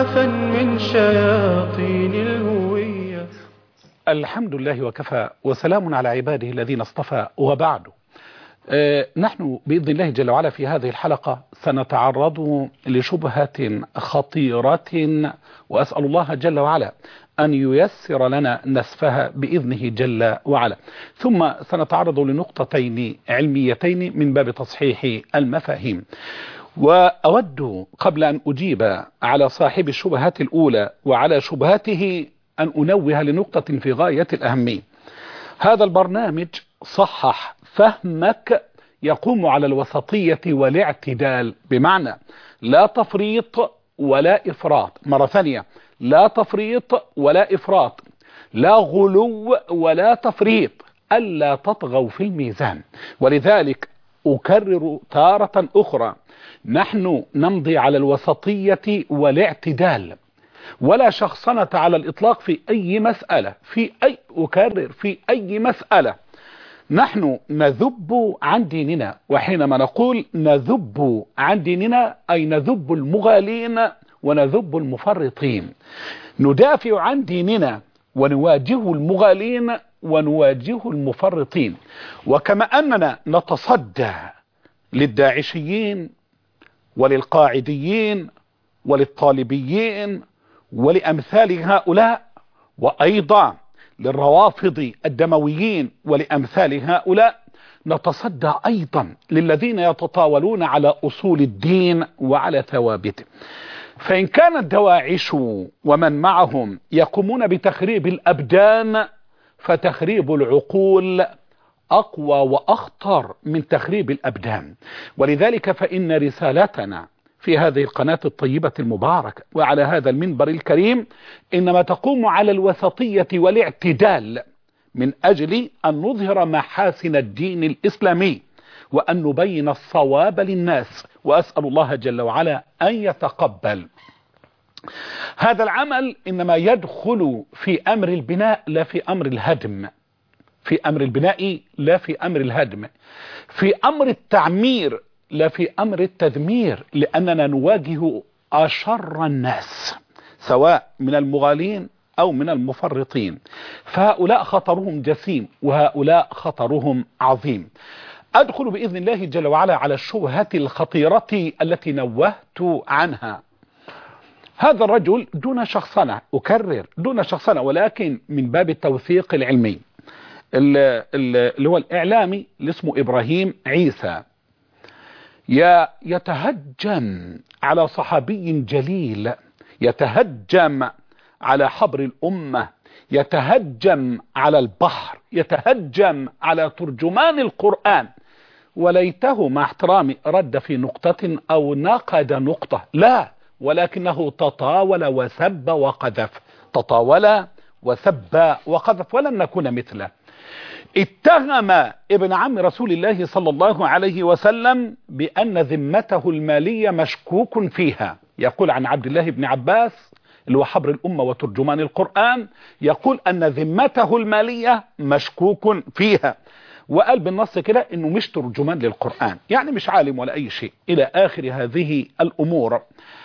كفافا من شياطين الهوية الحمد لله وكفى وسلام على عباده الذين اصطفى وبعد آه، نحن بإذن الله جل وعلا في هذه الحلقة سنتعرض لشبهة خطيرة وأسأل الله جل وعلا أن ييسر لنا نسفها بإذنه جل وعلا ثم سنتعرض لنقطتين علميتين من باب تصحيح المفاهيم وأود قبل أن أجيب على صاحب الشبهات الأولى وعلى شبهاته أن أنوه لنقطة في غاية الأهمية هذا البرنامج صحح فهمك يقوم على الوسطية والاعتدال بمعنى لا تفريط ولا إفراط مرة ثانية لا تفريط ولا إفراط لا غلو ولا تفريط ألا تطغوا في الميزان ولذلك أكرر تارة أخرى نحن نمضي على الوسطية والاعتدال ولا شخصنة على الإطلاق في أي مسألة في أي أكرر في أي مسألة نحن نذب عن ديننا وحينما نقول نذب عن ديننا أي نذب المغالين ونذب المفرطين ندافع عن ديننا ونواجه المغالين ونواجه المفرطين وكما أننا نتصدى للداعشيين وللقاعديين وللطالبيين ولأمثال هؤلاء وأيضا للروافض الدمويين ولأمثال هؤلاء نتصدى أيضا للذين يتطاولون على أصول الدين وعلى ثوابته فإن كان الدواعش ومن معهم يقومون بتخريب الأبدان فتخريب العقول أقوى وأخطر من تخريب الأبدان ولذلك فإن رسالتنا في هذه القناة الطيبة المباركة وعلى هذا المنبر الكريم إنما تقوم على الوسطية والاعتدال من أجل أن نظهر محاسن الدين الإسلامي وأن نبين الصواب للناس وأسأل الله جل وعلا أن يتقبل هذا العمل إنما يدخل في أمر البناء لا في أمر الهدم في أمر البناء لا في أمر الهدم في أمر التعمير لا في أمر التدمير لأننا نواجه أشر الناس سواء من المغالين أو من المفرطين فهؤلاء خطرهم جسيم وهؤلاء خطرهم عظيم أدخل بإذن الله جل وعلا على الشبهة الخطيرة التي نوهت عنها هذا الرجل دون شخصنة أكرر دون شخصنة ولكن من باب التوثيق العلمي اللي هو الإعلامي اللي اسمه إبراهيم عيسى يتهجم على صحابي جليل يتهجم على حبر الأمة يتهجم على البحر يتهجم على ترجمان القرآن وليته مع احترامي رد في نقطة أو نقد نقطة لا ولكنه تطاول وسب وقذف تطاول وسب وقذف ولن نكون مثله اتهم ابن عم رسول الله صلى الله عليه وسلم بأن ذمته المالية مشكوك فيها يقول عن عبد الله بن عباس اللي هو حبر الأمة وترجمان القرآن يقول أن ذمته المالية مشكوك فيها وقال بالنص كده انه مش ترجمان للقرآن يعني مش عالم ولا اي شيء الى اخر هذه الامور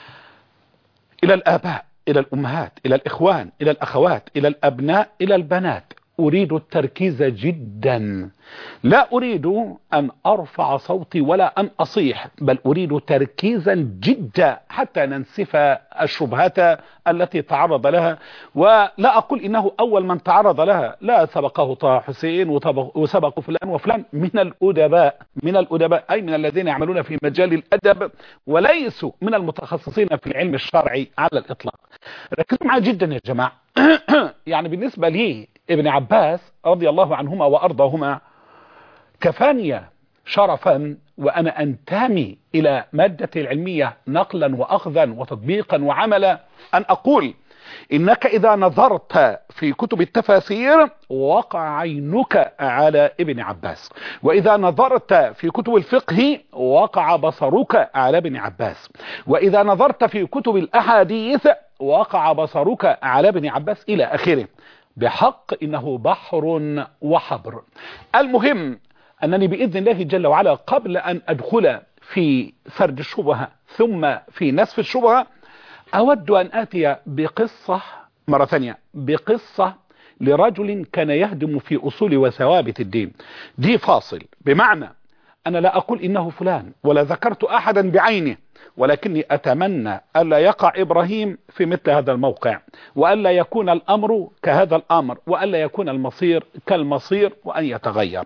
الى الاباء الى الامهات الى الاخوان الى الاخوات الى الابناء الى البنات أريد التركيز جدا لا أريد أن أرفع صوتي ولا أن أصيح بل أريد تركيزا جدا حتى ننسف الشبهات التي تعرض لها ولا أقول إنه أول من تعرض لها لا سبقه طه حسين وسبق فلان وفلان من الأدباء من الأدباء أي من الذين يعملون في مجال الأدب وليسوا من المتخصصين في العلم الشرعي على الإطلاق ركزوا معي جدا يا جماعة يعني بالنسبة لي ابن عباس رضي الله عنهما وأرضاهما كفاني شرفا وأنا أنتمي إلى مادة العلمية نقلا وأخذا وتطبيقا وعملا أن أقول إنك إذا نظرت في كتب التفاسير وقع عينك على ابن عباس وإذا نظرت في كتب الفقه وقع بصرك على ابن عباس وإذا نظرت في كتب الأحاديث وقع بصرك على ابن عباس إلى آخره بحق إنه بحر وحبر المهم أنني بإذن الله جل وعلا قبل أن أدخل في سرد الشبهة ثم في نسف الشبهة أود أن آتي بقصة مرة ثانية بقصة لرجل كان يهدم في أصول وثوابت الدين دي فاصل بمعنى أنا لا أقول إنه فلان ولا ذكرت أحدا بعينه ولكني أتمنى ألا يقع إبراهيم في مثل هذا الموقع وألا يكون الأمر كهذا الأمر وألا يكون المصير كالمصير وأن يتغير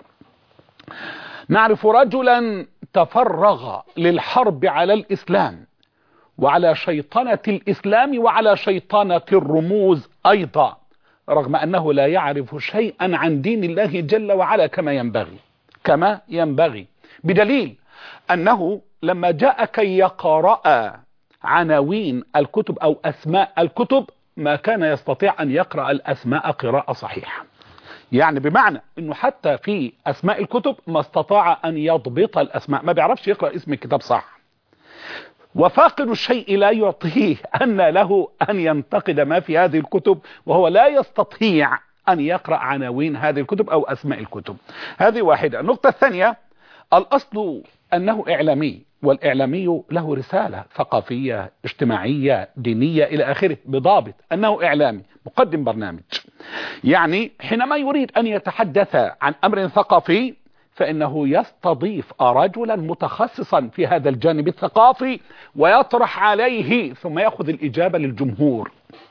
نعرف رجلا تفرغ للحرب على الإسلام وعلى شيطنة الإسلام وعلى شيطنة الرموز أيضا رغم أنه لا يعرف شيئا عن دين الله جل وعلا كما ينبغي كما ينبغي بدليل أنه لما جاء كي يقرأ عناوين الكتب أو أسماء الكتب ما كان يستطيع أن يقرأ الأسماء قراءة صحيحة يعني بمعنى أنه حتى في أسماء الكتب ما استطاع أن يضبط الأسماء ما بيعرفش يقرأ اسم الكتاب صح وفاقد الشيء لا يعطيه أن له أن ينتقد ما في هذه الكتب وهو لا يستطيع أن يقرأ عناوين هذه الكتب أو أسماء الكتب هذه واحدة النقطة الثانية الأصل أنه إعلامي والإعلامي له رسالة ثقافية اجتماعية دينية إلى آخره بضابط أنه إعلامي مقدم برنامج يعني حينما يريد أن يتحدث عن أمر ثقافي فإنه يستضيف رجلا متخصصا في هذا الجانب الثقافي ويطرح عليه ثم يأخذ الإجابة للجمهور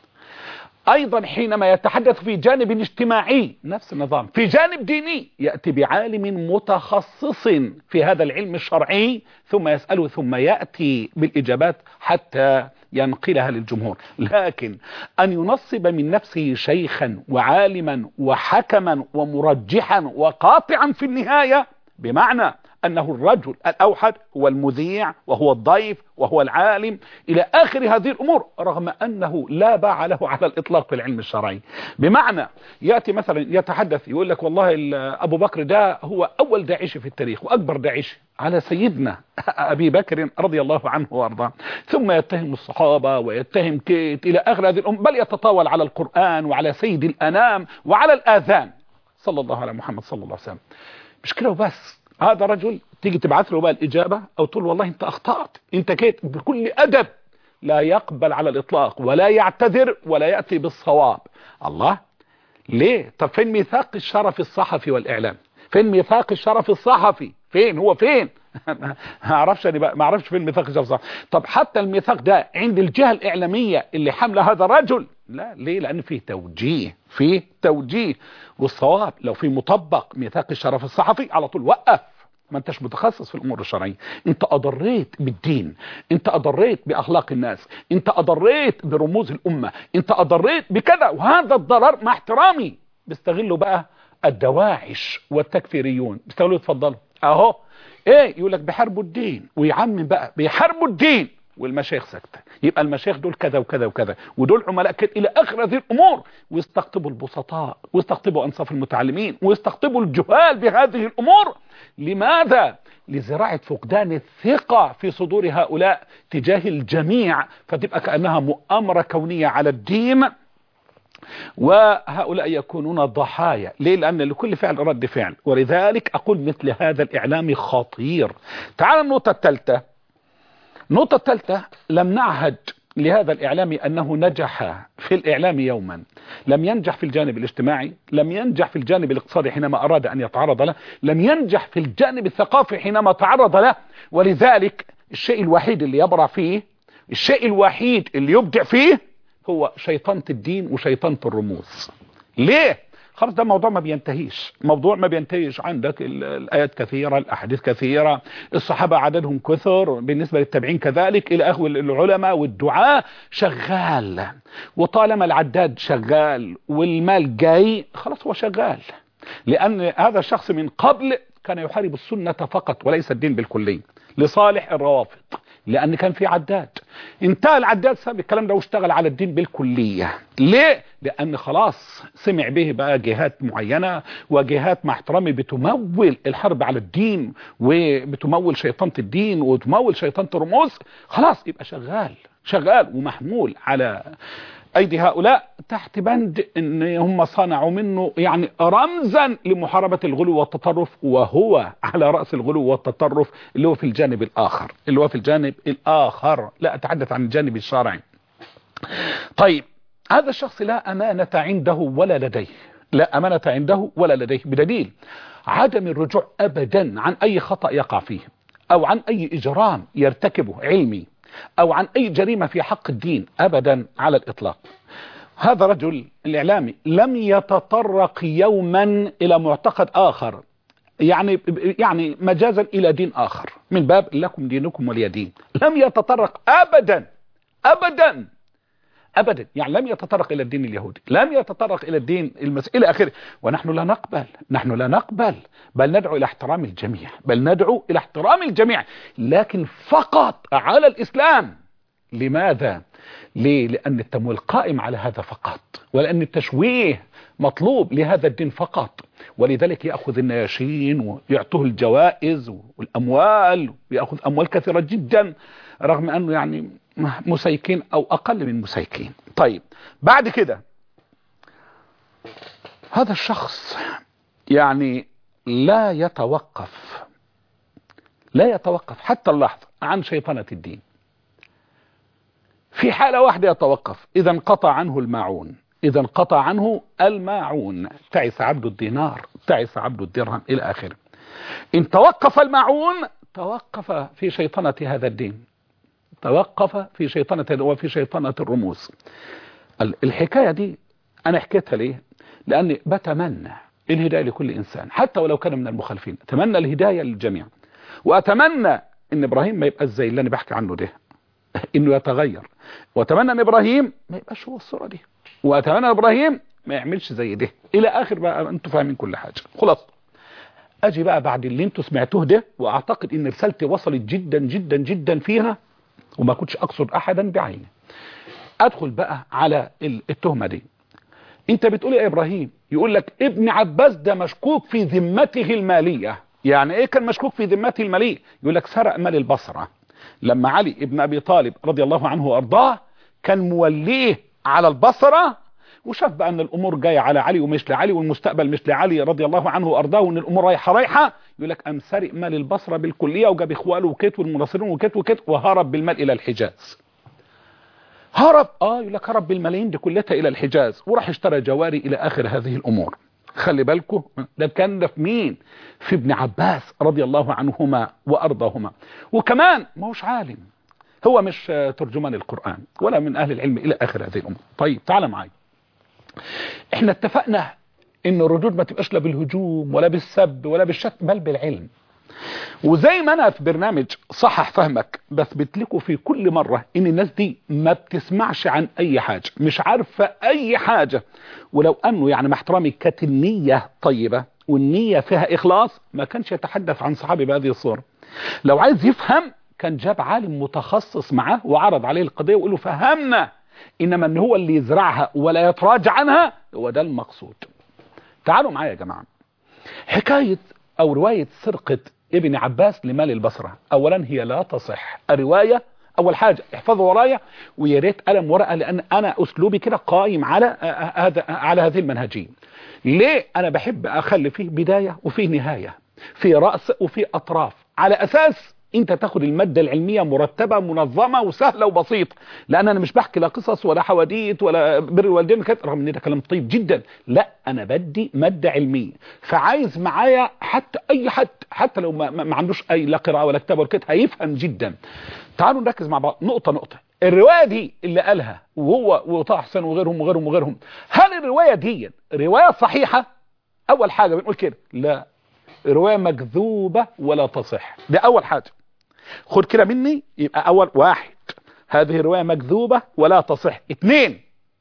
أيضا حينما يتحدث في جانب اجتماعي نفس النظام في جانب ديني يأتي بعالم متخصص في هذا العلم الشرعي ثم يسأله ثم يأتي بالإجابات حتى ينقلها للجمهور لكن أن ينصب من نفسه شيخا وعالما وحكما ومرجحا وقاطعا في النهاية بمعنى أنه الرجل الأوحد هو المذيع وهو الضيف وهو العالم إلى آخر هذه الأمور رغم أنه لا باع له على الإطلاق في العلم الشرعي بمعنى يأتي مثلا يتحدث يقول لك والله أبو بكر ده هو أول داعش في التاريخ وأكبر داعش على سيدنا أبي بكر رضي الله عنه وارضاه ثم يتهم الصحابة ويتهم كيت إلى آخر هذه الأمور بل يتطاول على القرآن وعلى سيد الأنام وعلى الآذان صلى الله على محمد صلى الله عليه وسلم مش كده وبس هذا رجل تيجي تبعث له بقى الإجابة أو تقول والله أنت أخطأت أنت كيت بكل أدب لا يقبل على الإطلاق ولا يعتذر ولا يأتي بالصواب الله ليه طب فين ميثاق الشرف الصحفي والإعلام فين ميثاق الشرف الصحفي فين هو فين ما اعرفش انا ما اعرفش فين ميثاق الشرف الصحفي طب حتى الميثاق ده عند الجهه الاعلاميه اللي حامله هذا الرجل لا ليه لان فيه توجيه فيه توجيه والصواب لو في مطبق ميثاق الشرف الصحفي على طول وقف ما انتش متخصص في الامور الشرعيه انت اضريت بالدين انت اضريت باخلاق الناس انت اضريت برموز الامه انت اضريت بكذا وهذا الضرر مع احترامي بيستغلوا بقى الدواعش والتكفيريون بيستغلوا يتفضلوا اهو ايه يقول لك بيحاربوا الدين ويعمم بقى بيحاربوا الدين والمشايخ ساكته يبقى المشايخ دول كذا وكذا وكذا ودول عملاء كده الى اخر هذه الامور ويستقطبوا البسطاء ويستقطبوا انصاف المتعلمين ويستقطبوا الجهال بهذه الامور لماذا لزراعة فقدان الثقة في صدور هؤلاء تجاه الجميع فتبقى كأنها مؤامرة كونية على الدين وهؤلاء يكونون ضحايا ليه لأن لكل فعل رد فعل ولذلك أقول مثل هذا الإعلام خطير تعال النقطة الثالثة النقطة الثالثة لم نعهد لهذا الإعلام أنه نجح في الإعلام يوما لم ينجح في الجانب الاجتماعي لم ينجح في الجانب الاقتصادي حينما أراد أن يتعرض له لم ينجح في الجانب الثقافي حينما تعرض له ولذلك الشيء الوحيد اللي يبرع فيه الشيء الوحيد اللي يبدع فيه هو شيطنة الدين وشيطنة الرموز ليه؟ خلاص ده موضوع ما بينتهيش موضوع ما بينتهيش عندك الآيات كثيرة الأحاديث كثيرة الصحابة عددهم كثر بالنسبة للتابعين كذلك إلى أخو العلماء والدعاء شغال وطالما العداد شغال والمال جاي خلاص هو شغال لأن هذا الشخص من قبل كان يحارب السنة فقط وليس الدين بالكلية لصالح الروافض لان كان في عداد انتهى العداد ساب الكلام ده واشتغل على الدين بالكلية ليه لان خلاص سمع به بقى جهات معينة وجهات مع احترامي بتمول الحرب على الدين وبتمول شيطانة الدين وتمول شيطانة الرموز خلاص يبقى شغال شغال ومحمول على ايدي هؤلاء تحت بند ان هم صنعوا منه يعني رمزا لمحاربة الغلو والتطرف وهو على رأس الغلو والتطرف اللي هو في الجانب الاخر اللي هو في الجانب الاخر لا اتحدث عن الجانب الشرعي طيب هذا الشخص لا أمانة عنده ولا لديه لا أمانة عنده ولا لديه بدليل عدم الرجوع أبدا عن أي خطأ يقع فيه أو عن أي إجرام يرتكبه علمي أو عن أي جريمة في حق الدين أبدا على الإطلاق هذا رجل الإعلامي لم يتطرق يوما إلى معتقد آخر يعني يعني مجازا إلى دين آخر من باب لكم دينكم ولي دين لم يتطرق أبدا أبدا ابدا يعني لم يتطرق الى الدين اليهودي لم يتطرق الى الدين المسيحي الى اخره ونحن لا نقبل نحن لا نقبل بل ندعو الى احترام الجميع بل ندعو الى احترام الجميع لكن فقط على الاسلام لماذا ليه لان التمويل قائم على هذا فقط ولان التشويه مطلوب لهذا الدين فقط ولذلك ياخذ النياشين ويعطوه الجوائز والاموال وياخذ اموال كثيره جدا رغم انه يعني مسيكين او اقل من مسيكين طيب بعد كده هذا الشخص يعني لا يتوقف لا يتوقف حتى اللحظة عن شيطنة الدين في حالة واحدة يتوقف إذا انقطع عنه الماعون إذا انقطع عنه الماعون تعس عبد الدينار تعس عبد الدرهم إلى آخره إن توقف الماعون توقف في شيطنة هذا الدين توقف في شيطنة وفي شيطنة الرموز الحكاية دي أنا حكيتها ليه لأني بتمنى الهداية لكل إنسان حتى ولو كان من المخالفين أتمنى الهداية للجميع وأتمنى إن إبراهيم ما يبقى زي اللي أنا بحكي عنه ده إنه يتغير وأتمنى إن إبراهيم ما يبقاش هو الصورة دي وأتمنى إبراهيم ما يعملش زي ده إلى آخر بقى أنتوا فاهمين كل حاجة خلاص أجي بقى بعد اللي أنتوا سمعتوه ده وأعتقد إن رسالتي وصلت جدا جدا جدا فيها وما كنتش اقصد احدا بعينه ادخل بقى على التهمه دي انت بتقول يا ابراهيم يقول لك ابن عباس ده مشكوك في ذمته الماليه يعني ايه كان مشكوك في ذمته الماليه يقول لك سرق مال البصره لما علي ابن ابي طالب رضي الله عنه وارضاه كان موليه على البصره وشاف بقى ان الامور جايه على علي ومش لعلي والمستقبل مش لعلي رضي الله عنه وارضاه وان الامور رايحه رايحه يقول لك قام سرق مال البصره بالكليه وجاب اخواله وكت والمناصرين وكت وكت وهرب بالمال الى الحجاز هرب اه يقول لك هرب بالملايين دي كلها الى الحجاز وراح اشترى جواري الى اخر هذه الامور خلي بالكم ده كان ده في مين في ابن عباس رضي الله عنهما وارضاهما وكمان ما هوش عالم هو مش ترجمان القرآن ولا من اهل العلم الى اخر هذه الامور طيب تعال معايا احنا اتفقنا ان الردود ما تبقاش لا بالهجوم ولا بالسب ولا بالشتم بل بالعلم وزي ما انا في برنامج صحح فهمك بثبت لكم في كل مرة ان الناس دي ما بتسمعش عن اي حاجة مش عارفة اي حاجة ولو انه يعني مع احترامي كانت النية طيبة والنية فيها اخلاص ما كانش يتحدث عن صحابي بهذه الصورة لو عايز يفهم كان جاب عالم متخصص معاه وعرض عليه القضية وقال له فهمنا انما ان هو اللي يزرعها ولا يتراجع عنها هو ده المقصود تعالوا معايا يا جماعة حكاية او رواية سرقة ابن عباس لمال البصرة اولا هي لا تصح الرواية اول حاجة احفظوا ورايا ويا ريت قلم ورقة لان انا اسلوبي كده قائم على هذا على هذه المنهجية ليه انا بحب اخلي فيه بداية وفيه نهاية في رأس وفي اطراف على اساس انت تاخد المادة العلمية مرتبة منظمة وسهلة وبسيطة لان انا مش بحكي لا قصص ولا حواديت ولا بر الوالدين كده رغم ان ده كلام طيب جدا لا انا بدي مادة علمية فعايز معايا حتى اي حد حتى لو ما, ما عندوش اي لا قراءة ولا كتاب ولا كده هيفهم جدا تعالوا نركز مع بعض نقطة نقطة الرواية دي اللي قالها وهو وطه حسين وغيرهم وغيرهم وغيرهم هل الرواية دي رواية صحيحة اول حاجة بنقول كده لا رواية مكذوبة ولا تصح ده اول حاجة خد كده مني يبقى اول واحد هذه رواية مكذوبة ولا تصح اثنين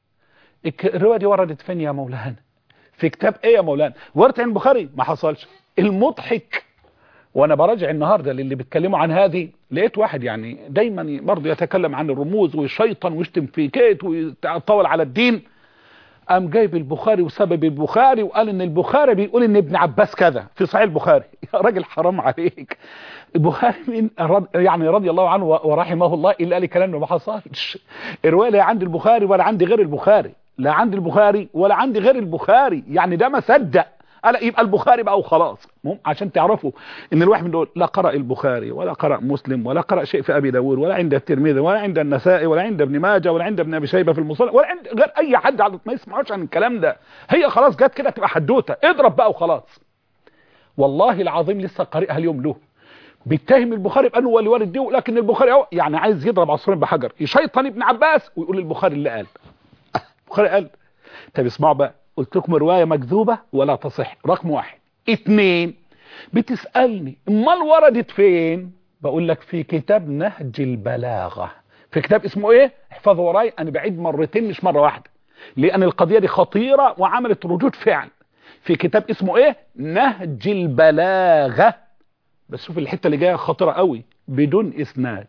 الرواية دي وردت فين يا مولانا في كتاب ايه يا مولانا وردت عند البخاري ما حصلش المضحك وانا براجع النهاردة للي بيتكلموا عن هذه لقيت واحد يعني دايما برضه يتكلم عن الرموز ويشيطن ويشتم في كيت ويطول على الدين قام جايب البخاري وسبب البخاري وقال ان البخاري بيقول ان ابن عباس كذا في صحيح البخاري يا راجل حرام عليك البخاري من يعني رضي الله عنه ورحمه الله الا قال كلام ما حصلش الروايه لا عند البخاري ولا عندي غير البخاري لا عند البخاري ولا عندي غير البخاري يعني ده ما صدق قال يبقى البخاري بقى وخلاص مهم عشان تعرفوا ان الواحد من دول لا قرأ البخاري ولا قرأ مسلم ولا قرأ شيء في ابي داود ولا عند الترمذي ولا عند النسائي ولا عند ابن ماجه ولا عند ابن ابي شيبه في المصنف ولا عند غير اي حد على ما يسمعوش عن الكلام ده هي خلاص جت كده تبقى حدوته اضرب بقى وخلاص والله العظيم لسه قارئها اليوم له بيتهم البخاري بانه هو اللي وارد دي لكن البخاري اهو يعني عايز يضرب عصفورين بحجر يشيطن ابن عباس ويقول البخاري اللي قال البخاري قال طب اسمعوا بقى قلت لكم روايه مكذوبه ولا تصح رقم واحد اتنين بتسالني امال وردت فين بقول لك في كتاب نهج البلاغه في كتاب اسمه ايه احفظوا وراي انا بعيد مرتين مش مره واحده لان القضيه دي خطيره وعملت ردود فعل في كتاب اسمه ايه نهج البلاغه بس شوف الحته اللي جايه خطيره قوي بدون اسناد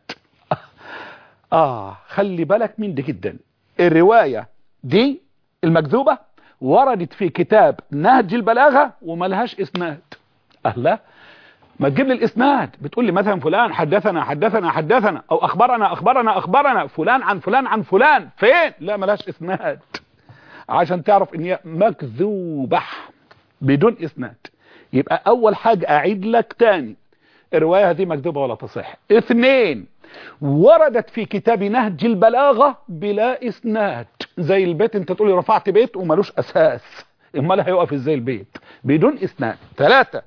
اه خلي بالك من دي جدا الروايه دي المكذوبه وردت في كتاب نهج البلاغه وملهاش اسناد اهلا ما تجيب لي الاسناد بتقول لي مثلا فلان حدثنا حدثنا حدثنا او اخبرنا اخبرنا اخبرنا فلان عن فلان عن فلان فين لا ملهاش اسناد عشان تعرف ان هي مكذوبه بدون اسناد يبقى اول حاجه اعيد لك تاني الروايه دي مكذوبه ولا تصح اثنين وردت في كتاب نهج البلاغه بلا اسناد زي البيت انت تقولي رفعت بيت وملوش اساس امال هيقف ازاي البيت بدون اسناد ثلاثه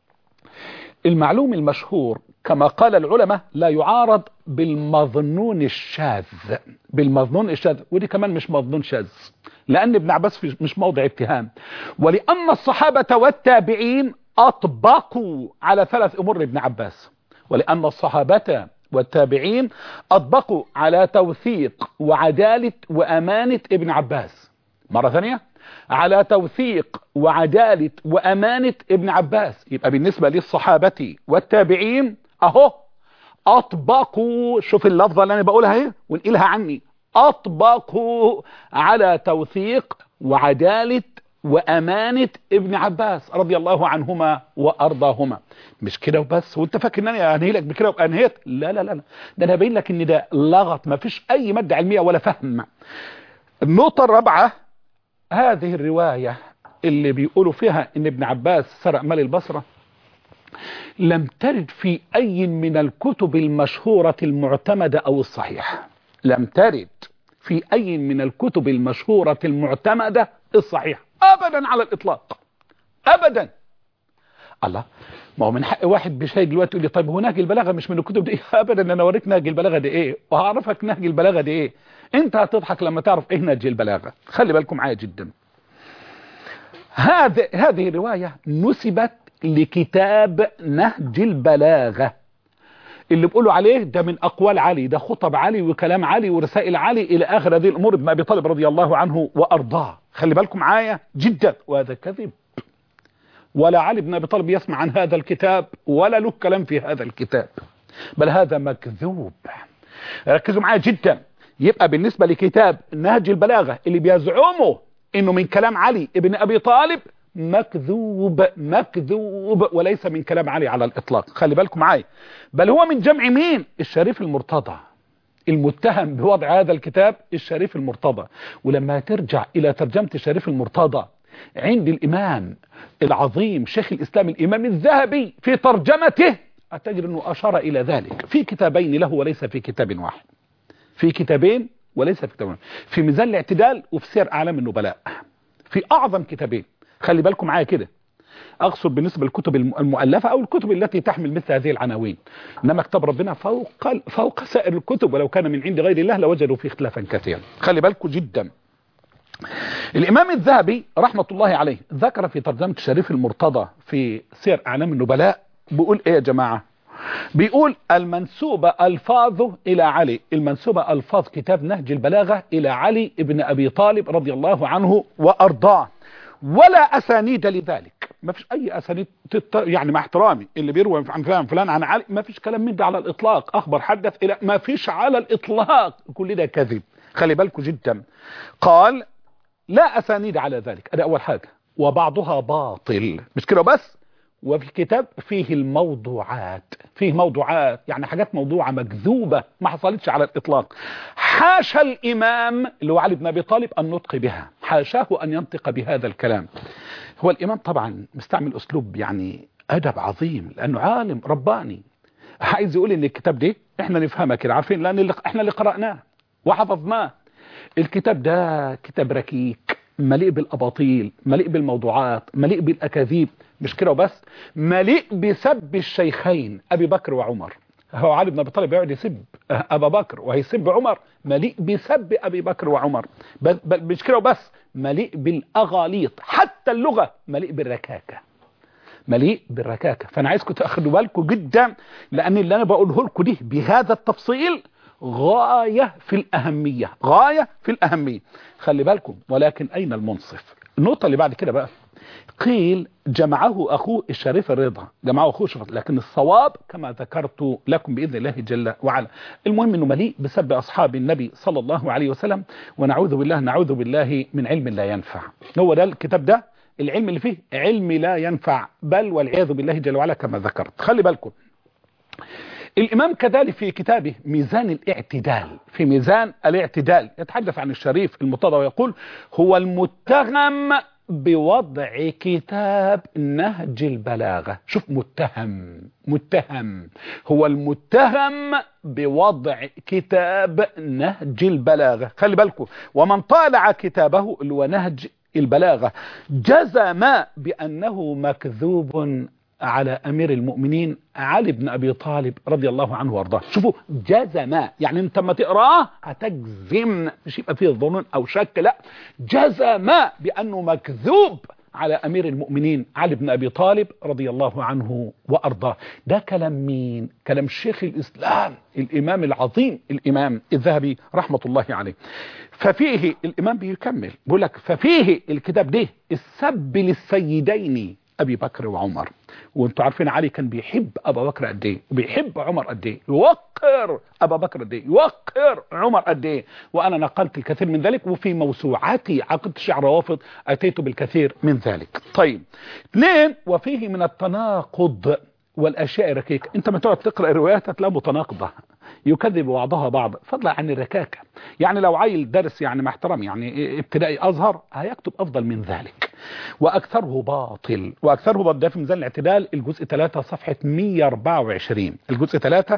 المعلوم المشهور كما قال العلماء لا يعارض بالمظنون الشاذ بالمظنون الشاذ ودي كمان مش مظنون شاذ لأن ابن عباس في مش موضع اتهام ولأن الصحابة والتابعين أطبقوا على ثلاث أمور لابن عباس ولأن الصحابة والتابعين أطبقوا على توثيق وعدالة وأمانة ابن عباس مرة ثانية على توثيق وعدالة وأمانة ابن عباس يبقى بالنسبة للصحابة والتابعين أهو أطبقوا شوف اللفظة اللي أنا بقولها اهي ونقلها عني أطبقوا على توثيق وعدالة وأمانة ابن عباس رضي الله عنهما وأرضاهما مش كده وبس وانت فاكر ان انا انهي لك بكده وابقى انهيت لا لا لا ده انا باين لك ان ده لغط ما فيش اي ماده علميه ولا فهم النقطه الرابعه هذه الروايه اللي بيقولوا فيها ان ابن عباس سرق مال البصره لم ترد في اي من الكتب المشهوره المعتمده او الصحيحه لم ترد في اي من الكتب المشهوره المعتمده الصحيحه ابدا على الاطلاق ابدا الله ما هو من حق واحد بشاي دلوقتي يقول لي طيب هو نهج البلاغه مش من الكتب دي ابدا انا اوريك نهج البلاغه دي ايه وهعرفك نهج البلاغه دي ايه انت هتضحك لما تعرف ايه نهج البلاغه خلي بالكم معايا جدا هذه هذه الروايه نسبت لكتاب نهج البلاغه اللي بيقولوا عليه ده من اقوال علي ده خطب علي وكلام علي ورسائل علي الى اخر هذه الامور ابن ابي طالب رضي الله عنه وارضاه خلي بالكم معايا جدا وهذا كذب ولا علي بن ابي طالب يسمع عن هذا الكتاب ولا له كلام في هذا الكتاب بل هذا مكذوب ركزوا معايا جدا يبقى بالنسبه لكتاب نهج البلاغه اللي بيزعموا انه من كلام علي ابن ابي طالب مكذوب مكذوب وليس من كلام علي على الاطلاق خلي بالكم معايا بل هو من جمع مين الشريف المرتضى المتهم بوضع هذا الكتاب الشريف المرتضى ولما ترجع الى ترجمه الشريف المرتضى عند الامام العظيم شيخ الاسلام الامام الذهبي في ترجمته أتجد أنه أشار إلى ذلك في كتابين له وليس في كتاب واحد في كتابين وليس في كتاب واحد في ميزان الاعتدال وفي سير أعلام النبلاء في أعظم كتابين خلي بالكم معايا كده أقصد بالنسبة للكتب المؤلفة أو الكتب التي تحمل مثل هذه العناوين إنما كتاب ربنا فوق فوق سائر الكتب ولو كان من عند غير الله لوجدوا فيه اختلافا كثيرا خلي بالكم جدا الإمام الذهبي رحمة الله عليه ذكر في ترجمة الشريف المرتضى في سير أعلام النبلاء بيقول إيه يا جماعة بيقول المنسوبة ألفاظه إلى علي المنسوبة ألفاظ كتاب نهج البلاغة إلى علي ابن أبي طالب رضي الله عنه وأرضاه ولا أسانيد لذلك ما فيش أي أسانيد تت... يعني مع احترامي اللي بيروي عن فلان فلان عن علي ما فيش كلام من ده على الإطلاق أخبر حدث إلى ما فيش على الإطلاق كل ده كذب خلي بالكم جدا قال لا أسانيد على ذلك هذا أول حاجة وبعضها باطل مش كده بس وفي الكتاب فيه الموضوعات فيه موضوعات يعني حاجات موضوعة مكذوبة ما حصلتش على الإطلاق حاشا الإمام اللي هو علي بن أبي طالب النطق بها حاشاه أن ينطق بهذا الكلام هو الإمام طبعا مستعمل أسلوب يعني أدب عظيم لأنه عالم رباني عايز يقول إن الكتاب ده إحنا نفهمها كده عارفين لأن اللي إحنا اللي قرأناه وحفظناه الكتاب ده كتاب ركيك مليء بالأباطيل مليء بالموضوعات مليء بالأكاذيب مش كده وبس مليء بسب الشيخين أبي بكر وعمر هو علي بن ابي طالب يقعد يسب ابا بكر وهيسب عمر مليء بسب ابي بكر وعمر بل بل مش كده وبس مليء بالاغاليط حتى اللغه مليء بالركاكه مليء بالركاكه فانا عايزكم تاخدوا بالكم جدا لان اللي انا بقوله لكم دي بهذا التفصيل غايه في الاهميه غايه في الاهميه خلي بالكم ولكن اين المنصف النقطه اللي بعد كده بقى قيل جمعه أخوه الشريف الرضا جمعه أخوه الشريف لكن الصواب كما ذكرت لكم بإذن الله جل وعلا المهم أنه مليء بسب أصحاب النبي صلى الله عليه وسلم ونعوذ بالله نعوذ بالله من علم لا ينفع هو ده الكتاب ده العلم اللي فيه علم لا ينفع بل والعياذ بالله جل وعلا كما ذكرت خلي بالكم الإمام كذلك في كتابه ميزان الاعتدال في ميزان الاعتدال يتحدث عن الشريف المرتضى ويقول هو المتهم بوضع كتاب نهج البلاغة شوف متهم متهم هو المتهم بوضع كتاب نهج البلاغة خلي بالكم ومن طالع كتابه اللي هو نهج البلاغة جزم بأنه مكذوب على أمير المؤمنين علي بن أبي طالب رضي الله عنه وارضاه شوفوا جزم يعني انت ما تقراه هتجزم مش يبقى فيه ظنون أو شك لا جزم بأنه مكذوب على أمير المؤمنين علي بن أبي طالب رضي الله عنه وأرضاه ده كلام مين كلام شيخ الإسلام الإمام العظيم الإمام الذهبي رحمة الله عليه ففيه الإمام بيكمل بيقول لك ففيه الكتاب ده السب للسيدين ابي بكر وعمر وانتوا عارفين علي كان بيحب ابا بكر قد ايه وبيحب عمر قد ايه يوقر ابا بكر قد ايه يوقر عمر قد ايه وانا نقلت الكثير من ذلك وفي موسوعاتي عقد الشعر روافض اتيت بالكثير من ذلك طيب اثنين وفيه من التناقض والاشياء الركيكه انت ما تقعد تقرا الروايات هتلاقيها متناقضه يكذب بعضها بعض فضلا عن الركاكه يعني لو عيل درس يعني مع احترامي يعني ابتدائي ازهر هيكتب افضل من ذلك واكثره باطل واكثره باطل ده في ميزان الاعتدال الجزء 3 صفحه 124 الجزء 3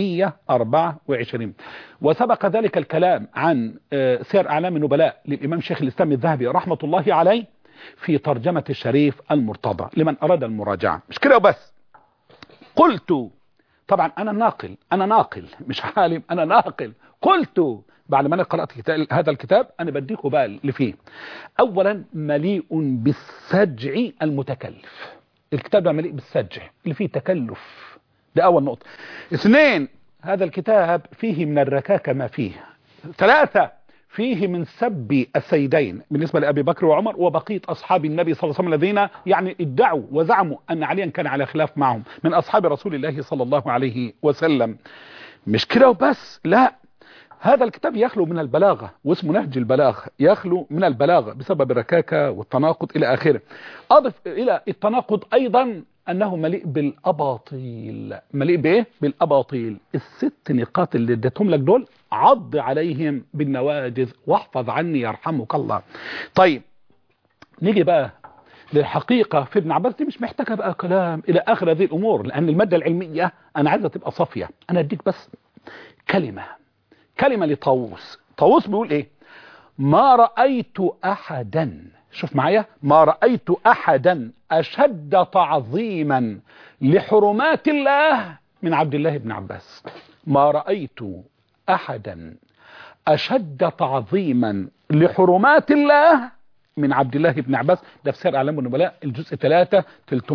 124 وسبق ذلك الكلام عن سير اعلام النبلاء للامام شيخ الاسلام الذهبي رحمه الله عليه في ترجمه الشريف المرتضى لمن اراد المراجعه مش كده وبس قلت طبعا انا ناقل انا ناقل مش عالم انا ناقل قلت بعد ما انا قرات هذا الكتاب انا بديكم بقى اللي فيه اولا مليء بالسجع المتكلف الكتاب ده مليء بالسجع اللي فيه تكلف ده اول نقطه اثنين هذا الكتاب فيه من الركاكه ما فيه ثلاثه فيه من سب السيدين بالنسبة لأبي بكر وعمر وبقية أصحاب النبي صلى الله عليه وسلم الذين يعني ادعوا وزعموا أن عليا كان على خلاف معهم من أصحاب رسول الله صلى الله عليه وسلم مش كده وبس لا هذا الكتاب يخلو من البلاغة واسمه نهج البلاغة يخلو من البلاغة بسبب الركاكة والتناقض إلى آخره أضف إلى التناقض أيضا أنه مليء بالأباطيل مليء بإيه؟ بالأباطيل الست نقاط اللي اديتهم لك دول عض عليهم بالنواجذ واحفظ عني يرحمك الله طيب نيجي بقى للحقيقة في ابن عباس دي مش محتاجة بقى كلام إلى آخر هذه الأمور لأن المادة العلمية أنا عايزة تبقى صافية أنا أديك بس كلمة كلمة لطاووس طاووس بيقول إيه ما رأيت أحدا شوف معايا ما رأيت أحدا أشد تعظيما لحرمات الله من عبد الله بن عباس ما رأيت أحدا أشد تعظيما لحرمات الله من عبد الله بن عباس ده في سير أعلام النبلاء الجزء 3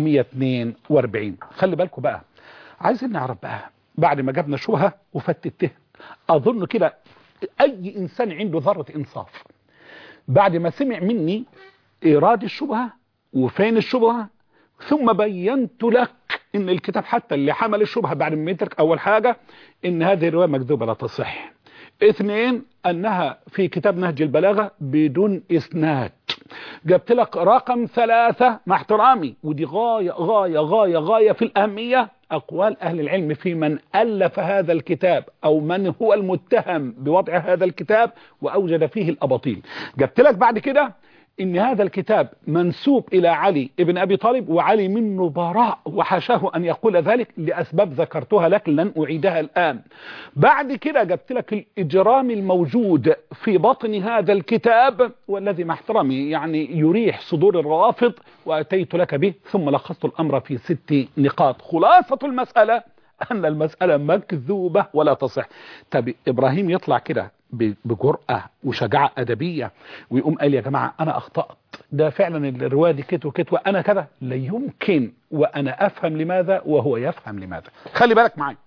342 خلي بالكم بقى عايزين نعرف بقى بعد ما جبنا شبهة وفتته أظن كده أي إنسان عنده ذرة إنصاف بعد ما سمع مني إيراد الشبهة وفين الشبهة ثم بينت لك ان الكتاب حتى اللي حمل الشبهة بعد ما يترك اول حاجة ان هذه الرواية مكذوبة لا تصح اثنين انها في كتاب نهج البلاغة بدون اسناد جبت لك رقم ثلاثة مع احترامي ودي غاية غاية غاية غاية في الأهمية أقوال أهل العلم في من ألف هذا الكتاب أو من هو المتهم بوضع هذا الكتاب وأوجد فيه الأباطيل جبت لك بعد كده ان هذا الكتاب منسوب الى علي ابن ابي طالب وعلي منه براء وحاشاه ان يقول ذلك لاسباب ذكرتها لك لن اعيدها الان بعد كده جبت لك الاجرام الموجود في بطن هذا الكتاب والذي مع احترامي يعني يريح صدور الروافض واتيت لك به ثم لخصت الامر في ست نقاط خلاصه المساله ان المساله مكذوبه ولا تصح طب ابراهيم يطلع كده بجرأة وشجاعة أدبية ويقوم قال يا جماعة أنا أخطأت ده فعلا الرواية دي كت وكت وأنا كذا لا يمكن وأنا أفهم لماذا وهو يفهم لماذا خلي بالك معي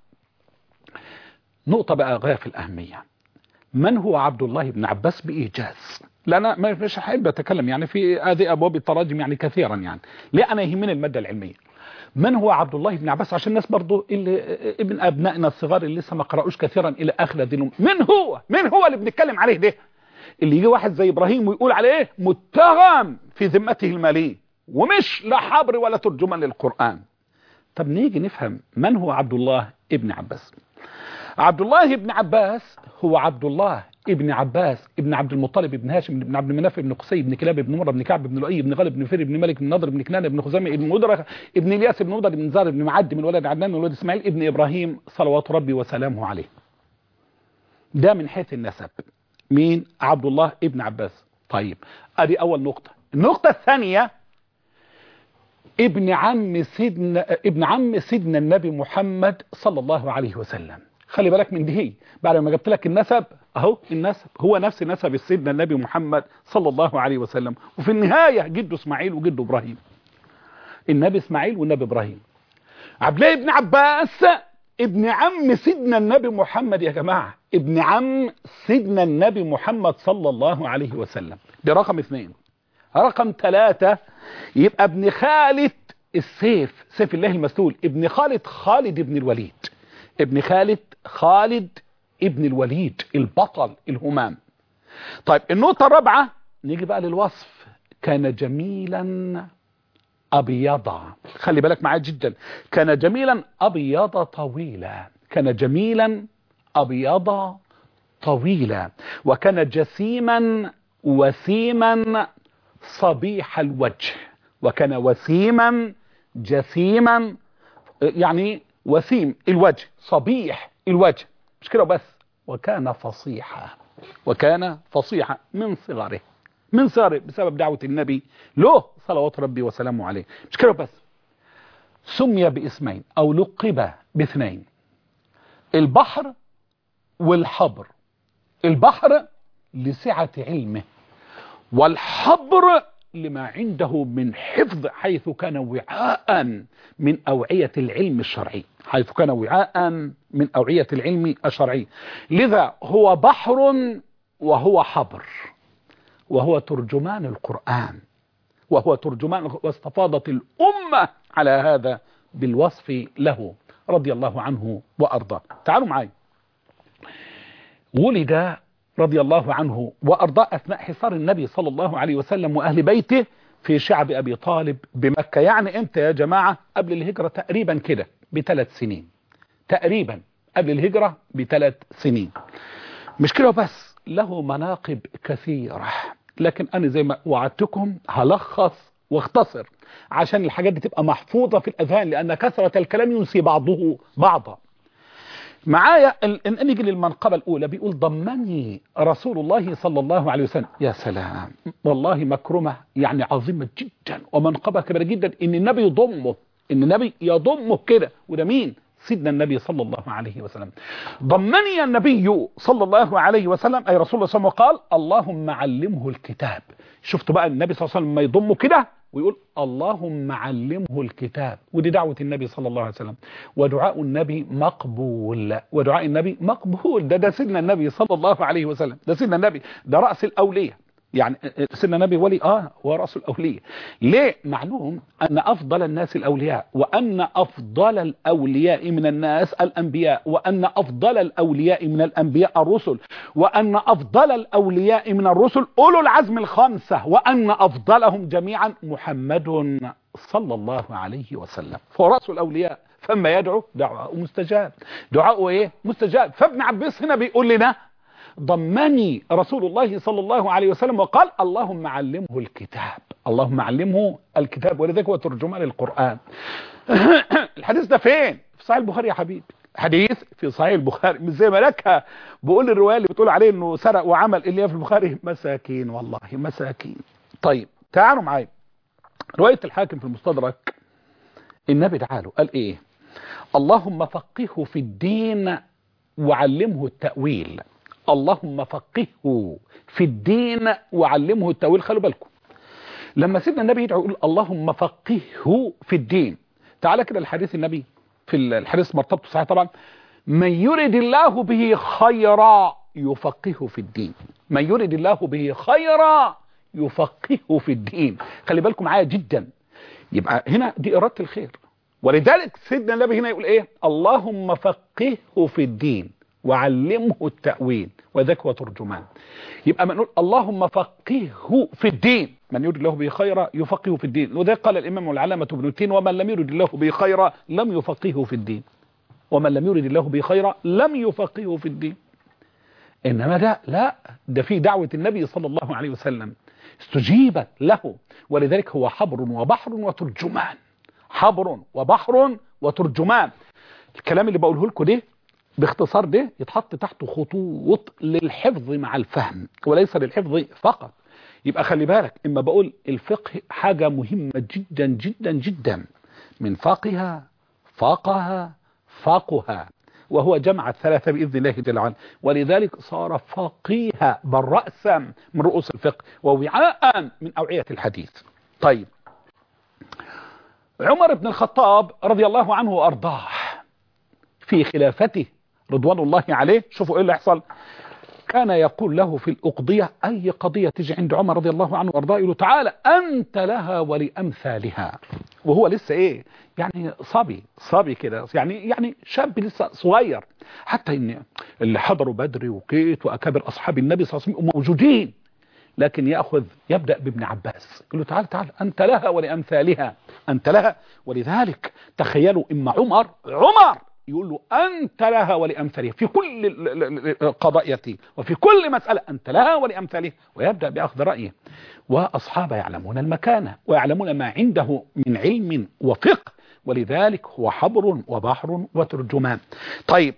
نقطة بقى غاية في الأهمية من هو عبد الله بن عباس بإيجاز لأنا مش هحب أتكلم يعني في هذه أبواب التراجم يعني كثيرا يعني ليه أنا يهمني المادة العلمية من هو عبد الله بن عباس عشان الناس برضو اللي ابن ابنائنا الصغار اللي لسه ما قرأوش كثيرا الى اخر دينهم من هو من هو اللي بنتكلم عليه ده اللي يجي واحد زي ابراهيم ويقول عليه متهم في ذمته الماليه ومش لا حبر ولا ترجمان للقران طب نيجي نفهم من هو عبد الله ابن عباس عبد الله ابن عباس هو عبد الله ابن عباس ابن عبد المطلب ابن هاشم ابن عبد المناف ابن قصي ابن كلاب ابن مرة ابن كعب ابن لؤي ابن غالب ابن فير ابن مالك ابن نضر ابن كنانة ابن خزامة ابن مدرك ابن الياس ابن مدر ابن زار ابن معد من ولد عدنان من ولد اسماعيل ابن ابراهيم صلوات ربي وسلامه عليه ده من حيث النسب مين عبد الله ابن عباس طيب ادي اول نقطة النقطة الثانية ابن عم سيدنا ابن عم سيدنا النبي محمد صلى الله عليه وسلم خلي بالك من دي بعد ما جبت لك النسب اهو النسب هو نفس نسب سيدنا النبي محمد صلى الله عليه وسلم وفي النهاية جده اسماعيل وجده ابراهيم النبي اسماعيل والنبي ابراهيم عبد الله بن عباس ابن عم سيدنا النبي محمد يا جماعة ابن عم سيدنا النبي محمد صلى الله عليه وسلم دي رقم اثنين رقم ثلاثة يبقى ابن خالد السيف سيف الله المسلول ابن خالد خالد ابن الوليد ابن خالد خالد ابن الوليد البطل الهمام طيب النقطة الرابعة نيجي بقى للوصف كان جميلا أبيضا خلي بالك معايا جدا كان جميلا أبيض طويلا كان جميلا أبيض طويلا وكان جسيما وسيما صبيح الوجه وكان وسيما جسيما يعني وسيم الوجه صبيح الوجه مش كده بس وكان فصيحا وكان فصيحا من صغره من صغره بسبب دعوة النبي له صلوات ربي وسلامه عليه مش كده بس سمي باسمين او لقب باثنين البحر والحبر البحر لسعة علمه والحبر لما عنده من حفظ حيث كان وعاء من أوعية العلم الشرعي حيث كان وعاء من أوعية العلم الشرعي لذا هو بحر وهو حبر وهو ترجمان القرآن وهو ترجمان واستفاضت الأمة على هذا بالوصف له رضي الله عنه وأرضاه تعالوا معي ولد رضي الله عنه وأرضاه أثناء حصار النبي صلى الله عليه وسلم وأهل بيته في شعب أبي طالب بمكة يعني امتى يا جماعة قبل الهجرة تقريبا كده بثلاث سنين تقريبا قبل الهجرة بثلاث سنين مش كده بس له مناقب كثيرة لكن أنا زي ما وعدتكم هلخص واختصر عشان الحاجات دي تبقى محفوظة في الأذهان لأن كثرة الكلام ينسي بعضه بعضا معايا ان نيجي للمنقبة الأولى بيقول ضمني رسول الله صلى الله عليه وسلم يا سلام والله مكرمة يعني عظيمة جدا ومنقبة كبيرة جدا ان النبي يضمه ان النبي يضمه كده وده مين سيدنا النبي صلى الله عليه وسلم ضمني النبي صلى الله عليه وسلم أي رسول الله صلى الله عليه وسلم قال اللهم علمه الكتاب شفتوا بقى النبي صلى الله عليه وسلم ما يضمه كده ويقول اللهم علمه الكتاب ودي دعوة النبي صلى الله عليه وسلم ودعاء النبي مقبول ودعاء النبي مقبول ده ده سيدنا النبي صلى الله عليه وسلم ده سيدنا النبي ده رأس الأولية يعني سيدنا النبي ولي اه هو رأس الأولية ليه معلوم أن أفضل الناس الأولياء وأن أفضل الأولياء من الناس الأنبياء وأن أفضل الأولياء من الأنبياء الرسل وأن أفضل الأولياء من الرسل أولو العزم الخمسة وأن أفضلهم جميعا محمد صلى الله عليه وسلم فهو رأس الأولياء فما يدعو دعاء مستجاب دعاء ايه مستجاب فابن عباس هنا بيقول لنا ضمني رسول الله صلى الله عليه وسلم وقال اللهم علمه الكتاب اللهم علمه الكتاب ولذلك هو ترجمان القرآن الحديث ده فين في صحيح البخاري يا حبيبي حديث في صحيح البخاري مش زي ملكها بقول الروايه اللي بتقول عليه انه سرق وعمل اللي هي في البخاري مساكين والله مساكين طيب تعالوا معايا روايه الحاكم في المستدرك النبي تعالوا قال ايه اللهم فقهه في الدين وعلمه التأويل اللهم فقهه في الدين وعلمه التأويل خلوا بالكم لما سيدنا النبي يدعو يقول اللهم فقهه في الدين تعالى كده الحديث النبي في الحديث مرتبطه صحيح طبعا من يرد الله به خيرا يفقهه في الدين من يرد الله به خيرا يفقهه في الدين خلي بالكم معايا جدا يبقى هنا دي إرادة الخير ولذلك سيدنا النبي هنا يقول ايه اللهم فقهه في الدين وعلمه التأويل وذاك هو ترجمان يبقى ما نقول اللهم فقهه في الدين من يريد الله به خيرا يفقهه في الدين وذلك قال الإمام والعلامة ابن التين ومن لم يرد الله به خيرا لم يفقهه في الدين ومن لم يرد الله به خيرا لم يفقهه في الدين إنما ده لا ده في دعوة النبي صلى الله عليه وسلم استجيبت له ولذلك هو حبر وبحر وترجمان حبر وبحر وترجمان الكلام اللي بقوله لكم ده باختصار ده يتحط تحته خطوط للحفظ مع الفهم وليس للحفظ فقط يبقى خلي بالك اما بقول الفقه حاجة مهمة جدا جدا جدا من فقها فقها فقها وهو جمع الثلاثة بإذن الله جل وعلا ولذلك صار فقيها بل رأسا من رؤوس الفقه ووعاء من أوعية الحديث طيب عمر بن الخطاب رضي الله عنه وأرضاه في خلافته رضوان الله عليه شوفوا ايه اللي يحصل كان يقول له في الأقضية أي قضية تجي عند عمر رضي الله عنه وأرضاه يقول له تعالى أنت لها ولأمثالها وهو لسه إيه يعني صبي صبي كده يعني يعني شاب لسه صغير حتى إن اللي حضروا بدري وكيت وأكابر أصحاب النبي صلى الله عليه وسلم موجودين لكن يأخذ يبدأ بابن عباس يقول له تعال تعال أنت لها ولأمثالها أنت لها ولذلك تخيلوا إما عمر عمر يقول له أنت لها ولأمثالها في كل قضايتي وفي كل مسألة أنت لها ولأمثالها ويبدأ بأخذ رأيه وأصحابه يعلمون المكانة ويعلمون ما عنده من علم وفقه ولذلك هو حبر وبحر وترجمان طيب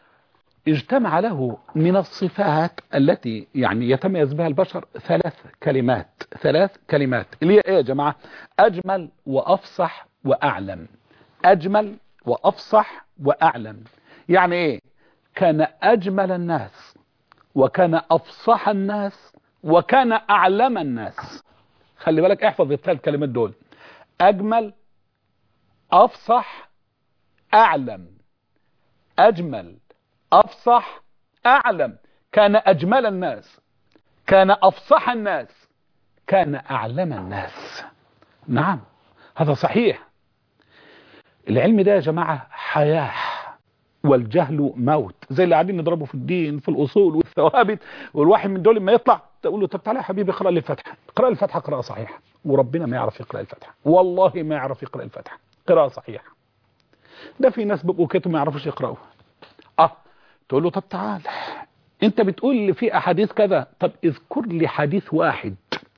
اجتمع له من الصفات التي يعني يتميز بها البشر ثلاث كلمات ثلاث كلمات اللي هي ايه يا جماعة اجمل وافصح واعلم اجمل وافصح واعلم يعني ايه كان اجمل الناس وكان افصح الناس وكان اعلم الناس خلي بالك احفظ الثلاث كلمات دول اجمل افصح اعلم اجمل أفصح أعلم كان أجمل الناس كان أفصح الناس كان أعلم الناس نعم هذا صحيح العلم ده يا جماعة حياة والجهل موت زي اللي قاعدين نضربه في الدين في الأصول والثوابت والواحد من دول ما يطلع تقول له طب تعالى يا حبيبي اقرأ لي الفتحة اقرأ لي الفتحة قراءة صحيحة وربنا ما يعرف يقرأ الفتحة والله ما يعرف يقرأ الفتحة قراءة صحيحة ده في ناس بقوا كده ما يعرفوش يقرأوها اه تقول له طب تعال انت بتقول لي في احاديث كذا طب اذكر لي حديث واحد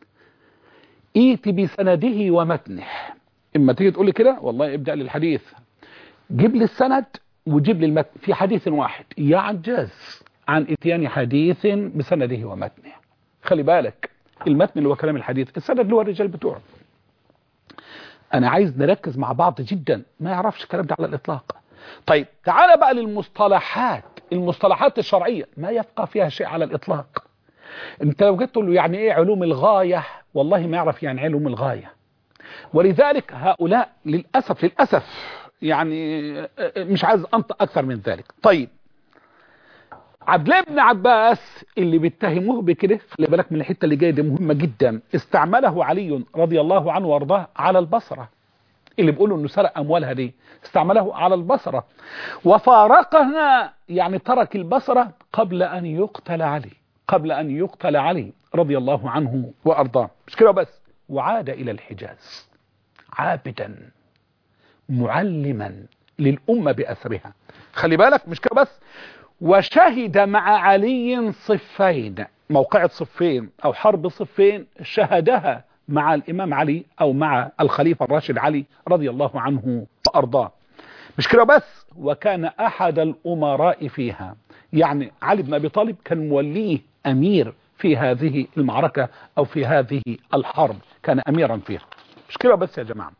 ايت بسنده ومتنه اما تيجي تقول لي كده والله ابدا لي الحديث جيب لي السند وجيب لي المتن في حديث واحد يعجز عن اتيان حديث بسنده ومتنه خلي بالك المتن اللي هو كلام الحديث السند اللي هو الرجال بتوعه انا عايز نركز مع بعض جدا ما يعرفش الكلام ده على الاطلاق طيب تعال بقى للمصطلحات المصطلحات الشرعية ما يبقى فيها شيء على الإطلاق انت لو جيت تقول له يعني ايه علوم الغاية والله ما يعرف يعني علوم الغاية ولذلك هؤلاء للأسف للأسف يعني مش عايز أنطق أكثر من ذلك طيب عبد الله بن عباس اللي بيتهموه بكده خلي بالك من الحته اللي جايه دي مهمه جدا استعمله علي رضي الله عنه وارضاه على البصره اللي بيقولوا انه سرق اموالها دي استعمله على البصرة وفارقها يعني ترك البصرة قبل ان يقتل علي قبل ان يقتل علي رضي الله عنه وارضاه مش كده بس وعاد الى الحجاز عابدا معلما للأمة بأسرها خلي بالك مش كده بس وشهد مع علي صفين موقعة صفين أو حرب صفين شهدها مع الإمام علي أو مع الخليفة الراشد علي رضي الله عنه وأرضاه مش كده بس وكان أحد الأمراء فيها يعني علي بن أبي طالب كان موليه أمير في هذه المعركة أو في هذه الحرب كان أميرا فيها مش كده بس يا جماعة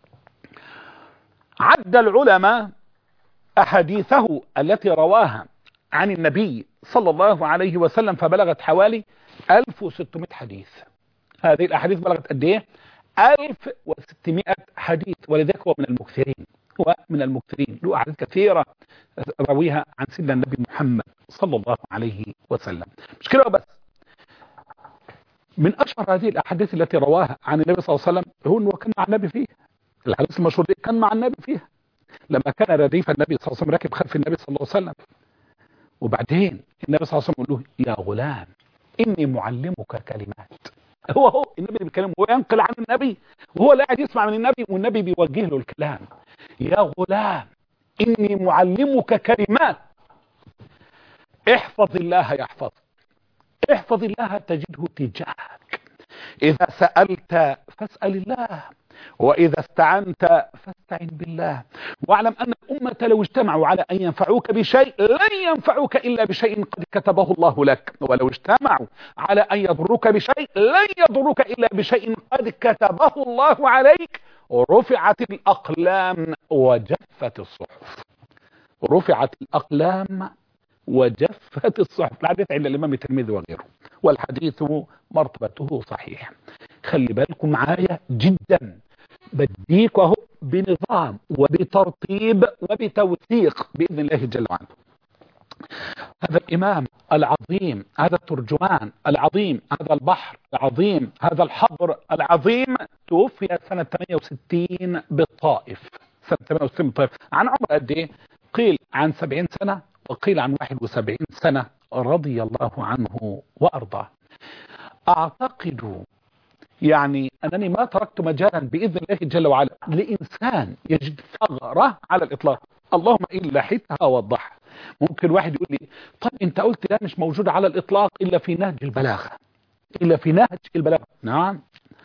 عد العلماء أحاديثه التي رواها عن النبي صلى الله عليه وسلم فبلغت حوالي 1600 حديث هذه الأحاديث بلغت قد إيه 1600 حديث ولذلك هو من المكثرين هو من المكثرين له أحاديث كثيرة رويها عن سيدنا النبي محمد صلى الله عليه وسلم مش كده بس من أشهر هذه الأحاديث التي رواها عن النبي صلى الله عليه وسلم هو أنه كان مع النبي فيه الحديث المشهور دي كان مع النبي فيها لما كان رديف النبي صلى الله عليه وسلم راكب خلف النبي صلى الله عليه وسلم وبعدين النبي صلى الله عليه وسلم يقول له يا غلام إني معلمك كلمات هو هو النبي اللي بيتكلم هو ينقل عن النبي وهو اللي قاعد يسمع من النبي والنبي بيوجه له الكلام يا غلام إني معلمك كلمات احفظ الله يحفظ احفظ الله تجده تجاهك إذا سألت فاسأل الله وإذا استعنت فاستعن بالله واعلم أن الأمة لو اجتمعوا على أن ينفعوك بشيء لن ينفعوك إلا بشيء قد كتبه الله لك ولو اجتمعوا على أن يضروك بشيء لن يضروك إلا بشيء قد كتبه الله عليك رفعت الأقلام وجفت الصحف رفعت الأقلام وجفت الصحف الحديث عند الإمام الترمذي وغيره والحديث مرتبته صحيح خلي بالكم معايا جدا بديك اهو بنظام وبترتيب وبتوثيق بإذن الله جل وعلا هذا الإمام العظيم هذا الترجمان العظيم هذا البحر العظيم هذا الحبر العظيم توفي سنة 68 بالطائف سنة 68 بالطائف عن عمر قد ايه قيل عن 70 سنة وقيل عن 71 سنة رضي الله عنه وأرضاه أعتقد يعني أنني ما تركت مجالا بإذن الله جل وعلا لإنسان يجد ثغرة على الإطلاق اللهم إلا حتها وضحها ممكن واحد يقول لي طب أنت قلت لا مش موجود على الإطلاق إلا في نهج البلاغة إلا في نهج البلاغة نعم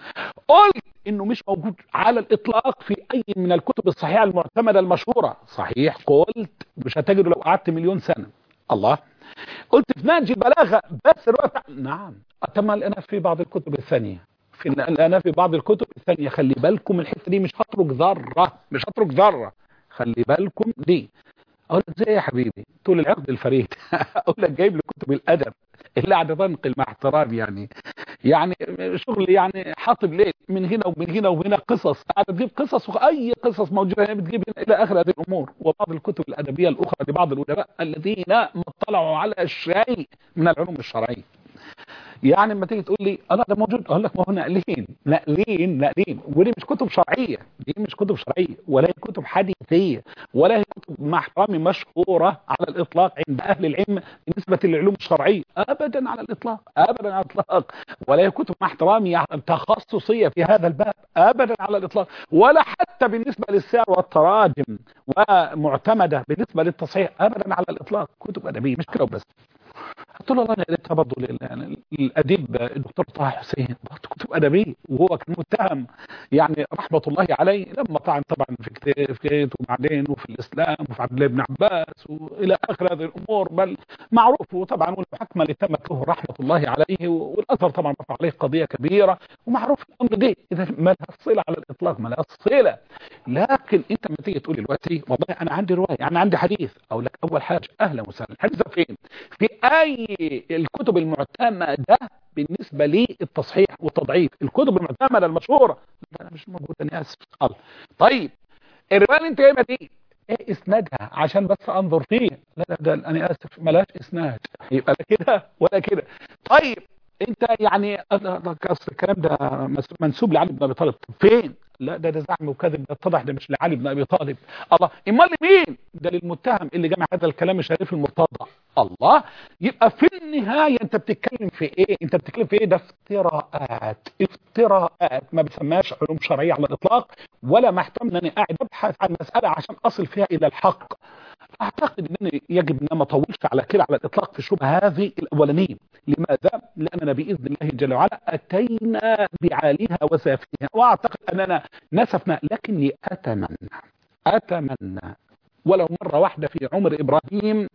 قلت إنه مش موجود على الإطلاق في أي من الكتب الصحيحة المعتمدة المشهورة صحيح قلت مش هتجده لو قعدت مليون سنة الله قلت في نهج البلاغة بس الرواية نعم أتم الآن في بعض الكتب الثانية في الآن في بعض الكتب الثانية خلي بالكم الحتة دي مش هترك ذرة مش هترك ذرة خلي بالكم دي اقول لك ازاي يا حبيبي طول العقد الفريد اقول لك جايب لي كتب الادب اللي قاعده تنقل مع احترام يعني يعني شغل يعني حاطب ليه من هنا ومن هنا وهنا قصص قاعده تجيب قصص واي قصص موجوده هنا بتجيب هنا الى اخر هذه الامور وبعض الكتب الادبيه الاخرى لبعض الادباء الذين ما اطلعوا على شيء من العلوم الشرعيه يعني لما تيجي تقول لي اه ده موجود اقول لك ما هو ناقلين ناقلين ناقلين ودي مش كتب شرعيه دي مش كتب شرعيه ولا هي كتب حديثيه ولا هي كتب مع احترامي مشهوره على الاطلاق عند اهل العلم بالنسبه للعلوم الشرعيه ابدا على الاطلاق ابدا على الاطلاق ولا هي كتب مع احترامي تخصصيه في هذا الباب ابدا على الاطلاق ولا حتى بالنسبه للسير والتراجم ومعتمده بالنسبه للتصحيح ابدا على الاطلاق كتب ادبيه مش كده وبس قلت له انا قريتها برضه للاديب الدكتور طه حسين كتب ادبيه وهو كان متهم يعني رحمه الله عليه لما طعن طبعا في كتاب وبعدين وفي الاسلام وفي عبد الله بن عباس والى اخر هذه الامور بل معروف وطبعا والمحاكمه اللي تمت له رحمه الله عليه والازهر طبعا رفع عليه قضيه كبيره ومعروف الامر دي اذا ما لها صله على الاطلاق ما لها صله لكن انت لما تيجي تقول لي دلوقتي والله انا عندي روايه انا عندي حديث اقول لك اول حاجه اهلا وسهلا الحديث ده فين؟ في اي الكتب المعتمدة بالنسبة للتصحيح والتضعيف الكتب المعتمدة المشهورة لا مش موجودة أنا آسف الله طيب الرواية اللي أنت جايبها دي ايه اسنادها عشان بس انظر فيه لا لا ده انا اسف ملاش اسناد يبقى لا كده ولا كده طيب انت يعني الكلام ده منسوب لعلي بن ابي طالب فين لا ده ده زعم وكذب ده اتضح ده مش لعلي بن ابي طالب الله امال لمين ده للمتهم اللي جمع هذا الكلام الشريف المرتضى الله يبقى في النهايه انت بتتكلم في ايه انت بتتكلم في ايه ده افتراءات افتراءات ما بسماش علوم شرعيه على الاطلاق ولا محتم انني قاعد ابحث عن مساله عشان اصل فيها الى الحق اعتقد انني يجب ان ما اطولش على كده على الاطلاق في الشبهه هذه الاولانيه لماذا لاننا باذن الله جل وعلا اتينا بعاليها وسافلها واعتقد اننا نسفنا لكني اتمنى اتمنى ولو مره واحده في عمر ابراهيم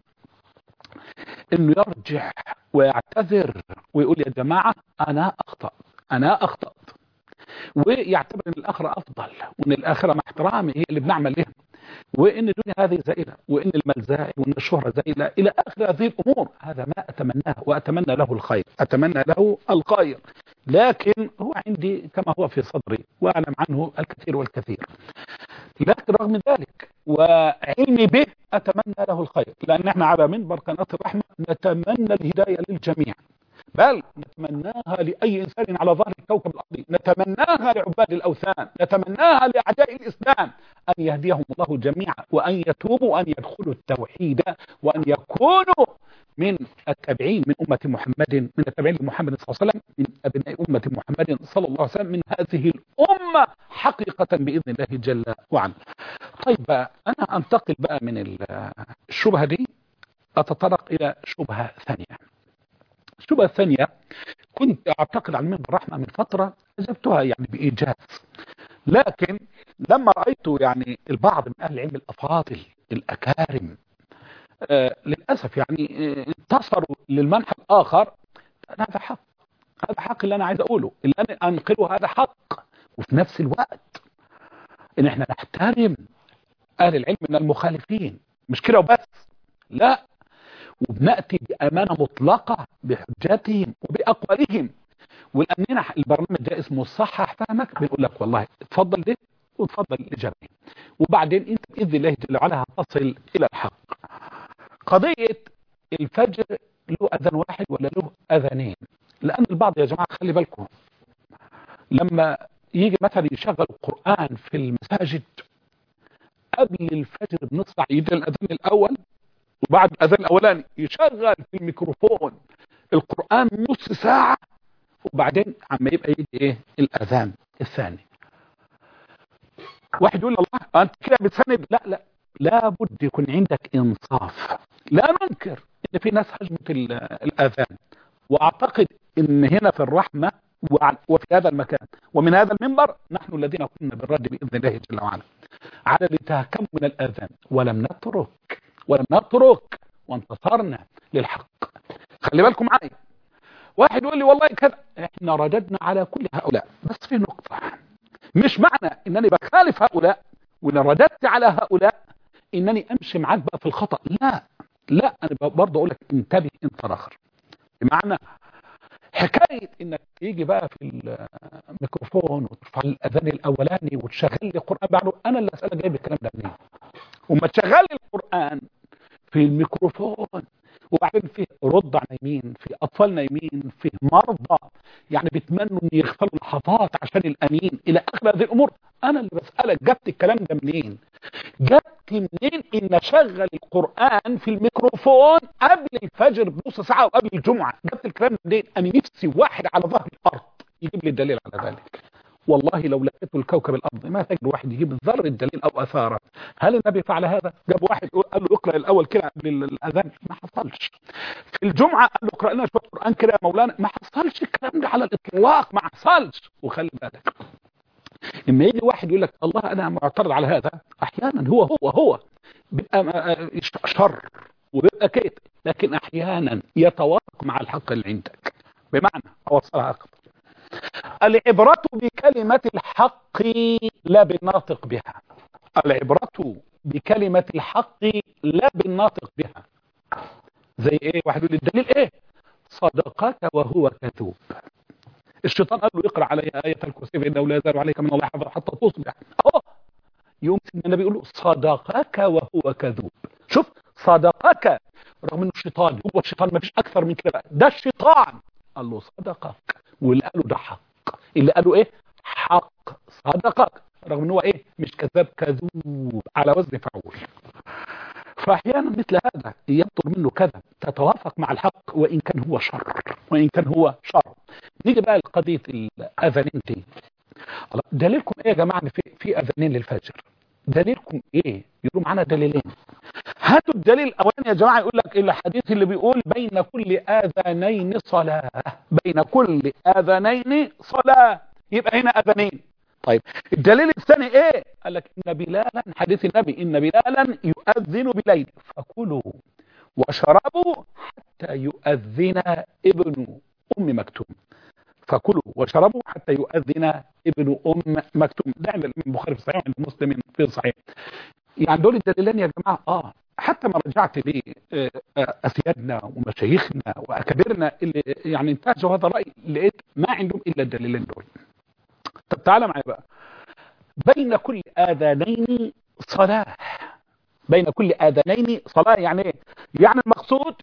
انه يرجع ويعتذر ويقول يا جماعه انا اخطات انا اخطات ويعتبر ان الاخره افضل وان الاخره مع احترامي هي اللي بنعمل لها وان الدنيا هذه زائله وان المال زائل وان الشهره زائله الى اخر هذه الامور هذا ما اتمناه واتمنى له الخير اتمنى له الخير لكن هو عندي كما هو في صدري واعلم عنه الكثير والكثير لكن رغم ذلك وعلمي به اتمنى له الخير لان احنا على منبر قناه الرحمه نتمنى الهدايه للجميع بل نتمناها لأي إنسان على ظهر الكوكب الأرضي نتمناها لعباد الأوثان نتمناها لأعداء الإسلام أن يهديهم الله جميعا وأن يتوبوا وأن يدخلوا التوحيد وأن يكونوا من التابعين من أمة محمد من التابعين لمحمد صلى الله عليه وسلم من أبناء أمة محمد صلى الله عليه وسلم من هذه الأمة حقيقة بإذن الله جل وعلا طيب أنا أنتقل بقى من الشبهة دي أتطرق إلى شبهة ثانية الشبهة الثانية كنت أعتقد على المنبر الرحمة من فترة أجبتها يعني بإيجاز لكن لما رأيت يعني البعض من أهل العلم الأفاضل الأكارم آه للأسف يعني آه انتصروا للمنحى الآخر هذا حق هذا حق اللي أنا عايز أقوله اللي أنا أنقله هذا حق وفي نفس الوقت إن إحنا نحترم أهل العلم من المخالفين مش كده وبس لا وبنأتي بأمانة مطلقة بحجاتهم وبأقوالهم ولأننا البرنامج ده اسمه صحح فهمك بنقول لك والله اتفضل ده وتفضل الإجابة وبعدين انت بإذن الله جل وعلا هتصل إلى الحق قضية الفجر له أذان واحد ولا له أذانين لأن البعض يا جماعة خلي بالكم لما يجي مثلا يشغل القرآن في المساجد قبل الفجر بنص ساعة يجي الأذان الأول وبعد الأذان الأولاني يشغل في الميكروفون القرآن نص ساعة وبعدين عما يبقى يجي إيه الأذان الثاني واحد يقول الله أنت كده بتسند لا لا لابد يكون عندك إنصاف لا ننكر إن في ناس هجمت الأذان وأعتقد إن هنا في الرحمة وفي هذا المكان ومن هذا المنبر نحن الذين قمنا بالرد بإذن الله جل وعلا على التهكم من الأذان ولم نترك ولم نترك وانتصرنا للحق خلي بالكم معايا واحد يقول لي والله كذا احنا رددنا على كل هؤلاء بس في نقطة مش معنى انني بخالف هؤلاء وان رددت على هؤلاء انني امشي معاك بقى في الخطأ لا لا انا برضه اقول لك انتبه انت اخر بمعنى حكاية انك تيجي بقى في الميكروفون وترفع الاذان الاولاني وتشغل لي قرآن بعده انا اللي اسألك جايب الكلام ده منين وما تشغل القرآن في الميكروفون وبعدين فيه رضع نايمين في اطفال نايمين في مرضى يعني بيتمنوا ان يغفلوا لحظات عشان الانين الى اخر هذه الامور انا اللي بسالك جبت الكلام ده منين جبت منين ان اشغل القران في الميكروفون قبل الفجر بنص ساعه وقبل الجمعه جبت الكلام ده منين انا نفسي واحد على ظهر الارض يجيب لي الدليل على ذلك والله لو لقيته الكوكب الارض ما تجد واحد يجيب ذر الدليل او اثاره هل النبي فعل هذا جاب واحد قال له اقرا الاول كده قبل الاذان ما حصلش في الجمعه قال له اقرا لنا شويه قران كده يا مولانا ما حصلش الكلام ده على الاطلاق ما حصلش وخلي بالك اما يجي واحد يقول لك الله انا معترض على هذا احيانا هو هو هو بيبقى شر وبيبقى كيت لكن احيانا يتوافق مع الحق اللي عندك بمعنى اوصلها اكتر العبرة بكلمة الحق لا بالناطق بها العبرة بكلمة الحق لا بالناطق بها زي ايه واحد يقول الدليل ايه صدقك وهو كذوب الشيطان قال له اقرا علي آية الكرسي فإنه لا يزال عليك من الله حفظ حتى تصبح اه يوم النبي يقول له صدقك وهو كذوب شوف صدقك رغم انه الشيطان هو الشيطان ما فيش اكثر من كده ده الشيطان قال له صدقك واللي قاله ده حق اللي قاله ايه حق صدقك رغم ان هو ايه مش كذاب كذوب على وزن فعول فاحيانا مثل هذا يبطل منه كذا تتوافق مع الحق وان كان هو شر وان كان هو شر نيجي بقى لقضيه الاذانين دي دليلكم ايه يا جماعه في في اذانين للفجر دليلكم ايه يقولوا معانا دليلين هاتوا الدليل الاولاني يا جماعه يقول لك الحديث اللي بيقول بين كل اذانين صلاه بين كل اذانين صلاه يبقى هنا اذانين طيب الدليل الثاني ايه قال لك ان بلالا حديث النبي ان بلالا يؤذن بليل فكلوا وشربوا حتى يؤذن ابن ام مكتوم فكلوا وشربوا حتى يؤذن ابن ام مكتوم ده عند البخاري في صحيح عند مسلم في صحيح يعني دول الدليلين يا جماعه اه حتى ما رجعت لاسيادنا ومشايخنا واكابرنا اللي يعني انتهجوا هذا الراي لقيت ما عندهم الا الدليلين دول طب تعالى معايا بقى بين كل اذانين صلاه بين كل اذانين صلاه يعني ايه يعني المقصود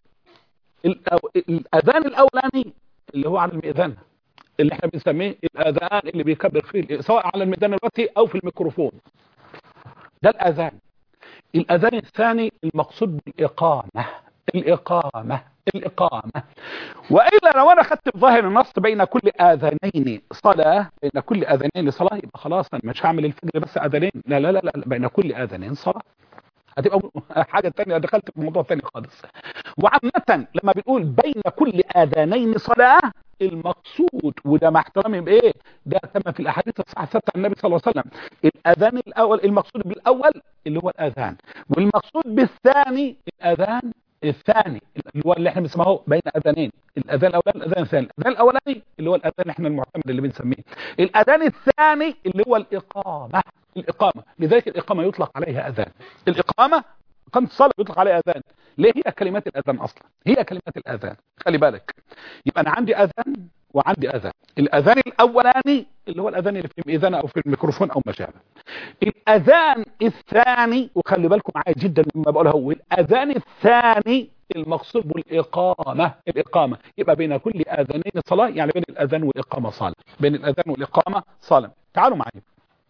الاذان الاولاني اللي هو على المئذنه اللي احنا بنسميه الاذان اللي بيكبر فيه سواء على الميدان الوقتي او في الميكروفون ده الاذان الاذان الثاني المقصود بالاقامه الاقامه الاقامه والا لو انا خدت بظاهر النص بين كل اذانين صلاه بين كل اذانين صلاه يبقى خلاص انا مش هعمل الفجر بس اذانين لا لا لا لا بين كل اذانين صلاه هتبقى حاجة تانية دخلت في موضوع تاني خالص وعامة لما بنقول بين كل آذانين صلاة المقصود وده مع احترامي بايه ده تم في الاحاديث الصحيحه الثابته عن النبي صلى الله عليه وسلم الاذان الاول المقصود بالاول اللي هو الاذان والمقصود بالثاني الاذان الثاني اللي هو اللي احنا بنسمعه بين اذانين الاذان الاولاني الاذان الثاني الاذان الاولاني اللي هو الاذان احنا المعتمد اللي بنسميه الاذان الثاني اللي هو الاقامه الاقامه لذلك الاقامه يطلق عليها اذان الاقامه قامة الصلاة يطلق عليها أذان ليه هي كلمات الأذان أصلا هي كلمات الأذان خلي بالك يبقى أنا عندي أذان وعندي أذان الأذان الأولاني اللي هو الأذان اللي في المئذنة أو في الميكروفون أو ما شابه الأذان الثاني وخلي بالكم معايا جدا مما بقولها هو الأذان الثاني المقصود بالإقامة الإقامة يبقى بين كل أذانين صلاة يعني بين الأذان والإقامة صلاة بين الأذان والإقامة صلاة تعالوا معايا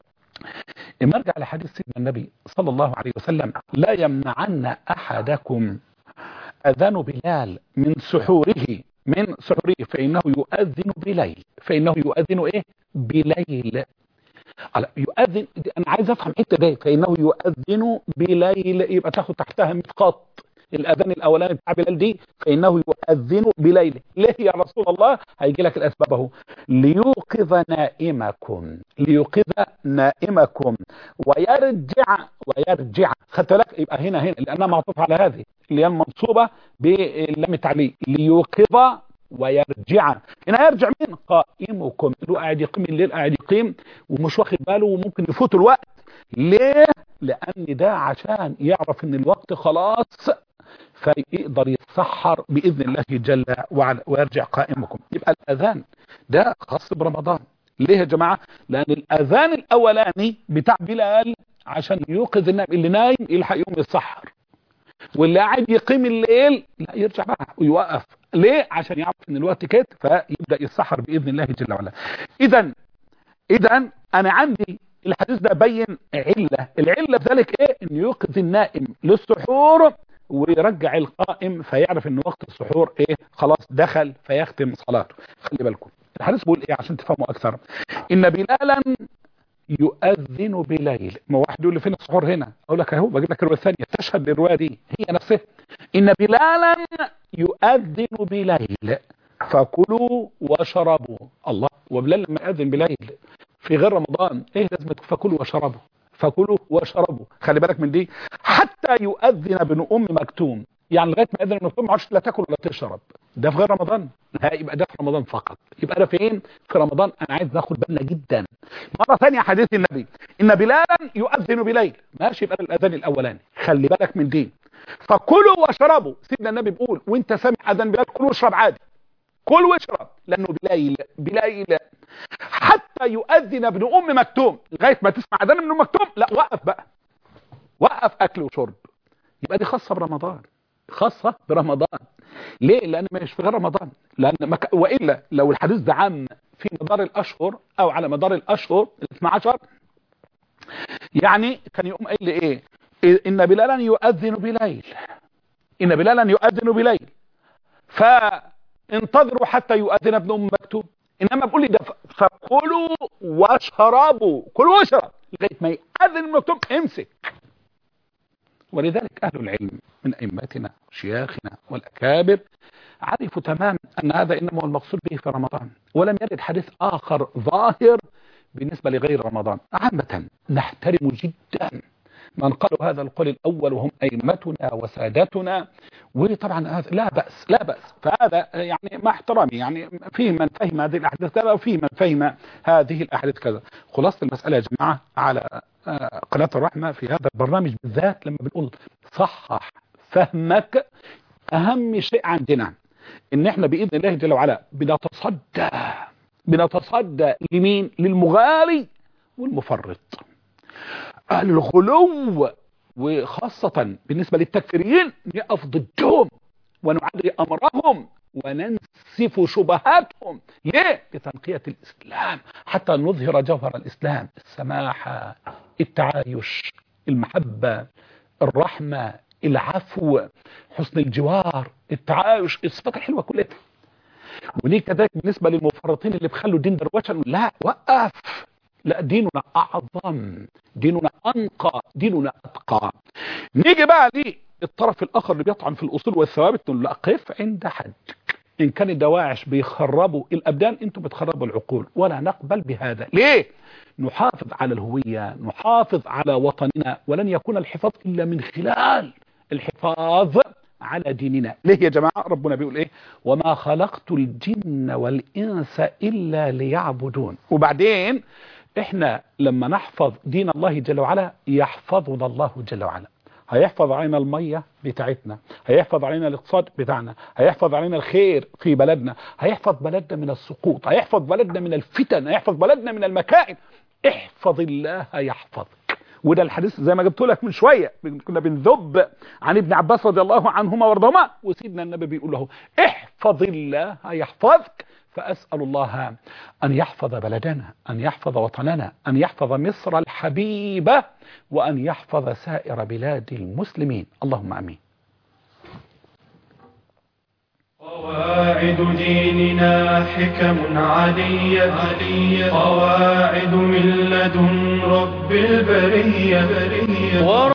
اما ارجع لحديث سيدنا النبي صلى الله عليه وسلم لا يمنعن احدكم اذان بلال من سحوره من سحوره فانه يؤذن بليل فانه يؤذن ايه بليل يؤذن انا عايز افهم الحته دي فانه يؤذن بليل يبقى تاخد تحتها 100 خط الاذان الاولاني بتاع بلال دي فانه يؤذن بليل ليه يا رسول الله هيجي لك الاسباب اهو ليوقظ نائمكم ليوقظ نائمكم ويرجع ويرجع خدت بالك يبقى هنا هنا لانها معطوف على هذه اللي هي المنصوبه بلام التعليق ليوقظ ويرجع هنا يرجع مين قائمكم اللي هو قاعد يقيم الليل قاعد يقيم ومش واخد باله وممكن يفوت الوقت ليه لان ده عشان يعرف ان الوقت خلاص فيقدر يتسحر باذن الله جل وعلا ويرجع قائمكم يبقى الاذان ده خاص برمضان ليه يا جماعه لان الاذان الاولاني بتاع بلال عشان يوقظ النائم اللي نايم يلحق يوم يتسحر واللي قاعد يقيم الليل لا يرجع بقى ويوقف ليه عشان يعرف ان الوقت كده فيبدا يتسحر باذن الله جل وعلا اذا اذا انا عندي الحديث ده بين علة العلة في ذلك ايه ان يوقظ النائم للسحور ويرجع القائم فيعرف ان وقت السحور ايه خلاص دخل فيختم صلاته خلي بالكم الحديث بيقول ايه عشان تفهموا اكثر ان بلالا يؤذن بليل ما واحد يقول لي فين السحور هنا اقول لك اهو بجيب لك الروايه الثانيه تشهد للروايه دي هي نفسها ان بلالا يؤذن بليل فكلوا وشربوا الله وبلال لما يأذن بليل في غير رمضان ايه لازم فكلوا وشربوا فكلوا وشربوا خلي بالك من دي حتى يؤذن ابن ام مكتوم يعني لغايه ما يأذن ابن مكتوم ما عادش لا تاكل ولا تشرب ده في غير رمضان لا يبقى ده في رمضان فقط يبقى ده فين في رمضان انا عايز ناخد بالنا جدا مره ثانيه حديث النبي ان بلالا يؤذن بليل ماشي يبقى الاذان الاولاني خلي بالك من دي فكلوا واشربوا سيدنا النبي بيقول وانت سامع اذان بلال كل واشرب عادي كل واشرب لانه بليل بليل حتى يؤذن ابن ام مكتوم لغايه ما تسمع اذان ابن ام مكتوم لا وقف بقى وقف اكل وشرب يبقى دي خاصه برمضان خاصه برمضان ليه لان مش في غير رمضان لان مك... والا لو الحديث ده عام في مدار الاشهر او على مدار الاشهر ال 12 يعني كان يقوم قايل لي ايه ان بلالا يؤذن بليل ان بلالا يؤذن بليل فانتظروا حتى يؤذن ابن ام مكتوم انما بقول لي ده فكلوا واشربوا كلوا واشرب لغايه ما يأذن ابن مكتوم امسك ولذلك أهل العلم من أئمتنا شياخنا والأكابر عرفوا تمام أن هذا إنما هو المقصود به في رمضان ولم يرد حديث آخر ظاهر بالنسبة لغير رمضان عامة نحترم جدا من قالوا هذا القول الأول وهم أئمتنا وسادتنا وطبعا هذا لا بأس لا بأس فهذا يعني مع احترامي يعني فيه من فهم هذه الأحاديث كذا وفيه من فهم هذه الأحاديث كذا خلاصة المسألة يا جماعة على قناة الرحمة في هذا البرنامج بالذات لما بنقول صحح فهمك أهم شيء عندنا إن إحنا بإذن الله جل وعلا بنتصدى بنتصدى لمين للمغالي والمفرط أهل الغلو وخاصة بالنسبة للتكفيريين نقف ضدهم ونعري أمرهم وننسف شبهاتهم ليه؟ لتنقية الإسلام حتى نظهر جوهر الإسلام السماحة التعايش المحبة الرحمة العفو حسن الجوار التعايش الصفات الحلوة كلها وليه كذلك بالنسبة للمفرطين اللي بخلوا الدين دروشا لا وقف لا ديننا أعظم ديننا أنقى ديننا أتقى نيجي بقى للطرف الآخر اللي بيطعن في الأصول والثوابت نقول لا قف عند حد إن كان الدواعش بيخربوا الأبدان أنتم بتخربوا العقول ولا نقبل بهذا ليه؟ نحافظ على الهوية نحافظ على وطننا ولن يكون الحفاظ إلا من خلال الحفاظ على ديننا ليه يا جماعة ربنا بيقول ايه وما خلقت الجن والإنس إلا ليعبدون وبعدين احنا لما نحفظ دين الله جل وعلا يحفظنا الله جل وعلا هيحفظ علينا المية بتاعتنا هيحفظ علينا الاقتصاد بتاعنا هيحفظ علينا الخير في بلدنا هيحفظ بلدنا من السقوط هيحفظ بلدنا من الفتن هيحفظ بلدنا من المكائد احفظ الله يحفظك وده الحديث زي ما جبت لك من شوية كنا بنذب عن ابن عباس رضي الله عنهما وارضاهما وسيدنا النبي بيقول له احفظ الله يحفظك فأسأل الله أن يحفظ بلدنا أن يحفظ وطننا أن يحفظ مصر الحبيبة وأن يحفظ سائر بلاد المسلمين اللهم أمين قواعد ديننا حكم علية قواعد من لدن رب البرية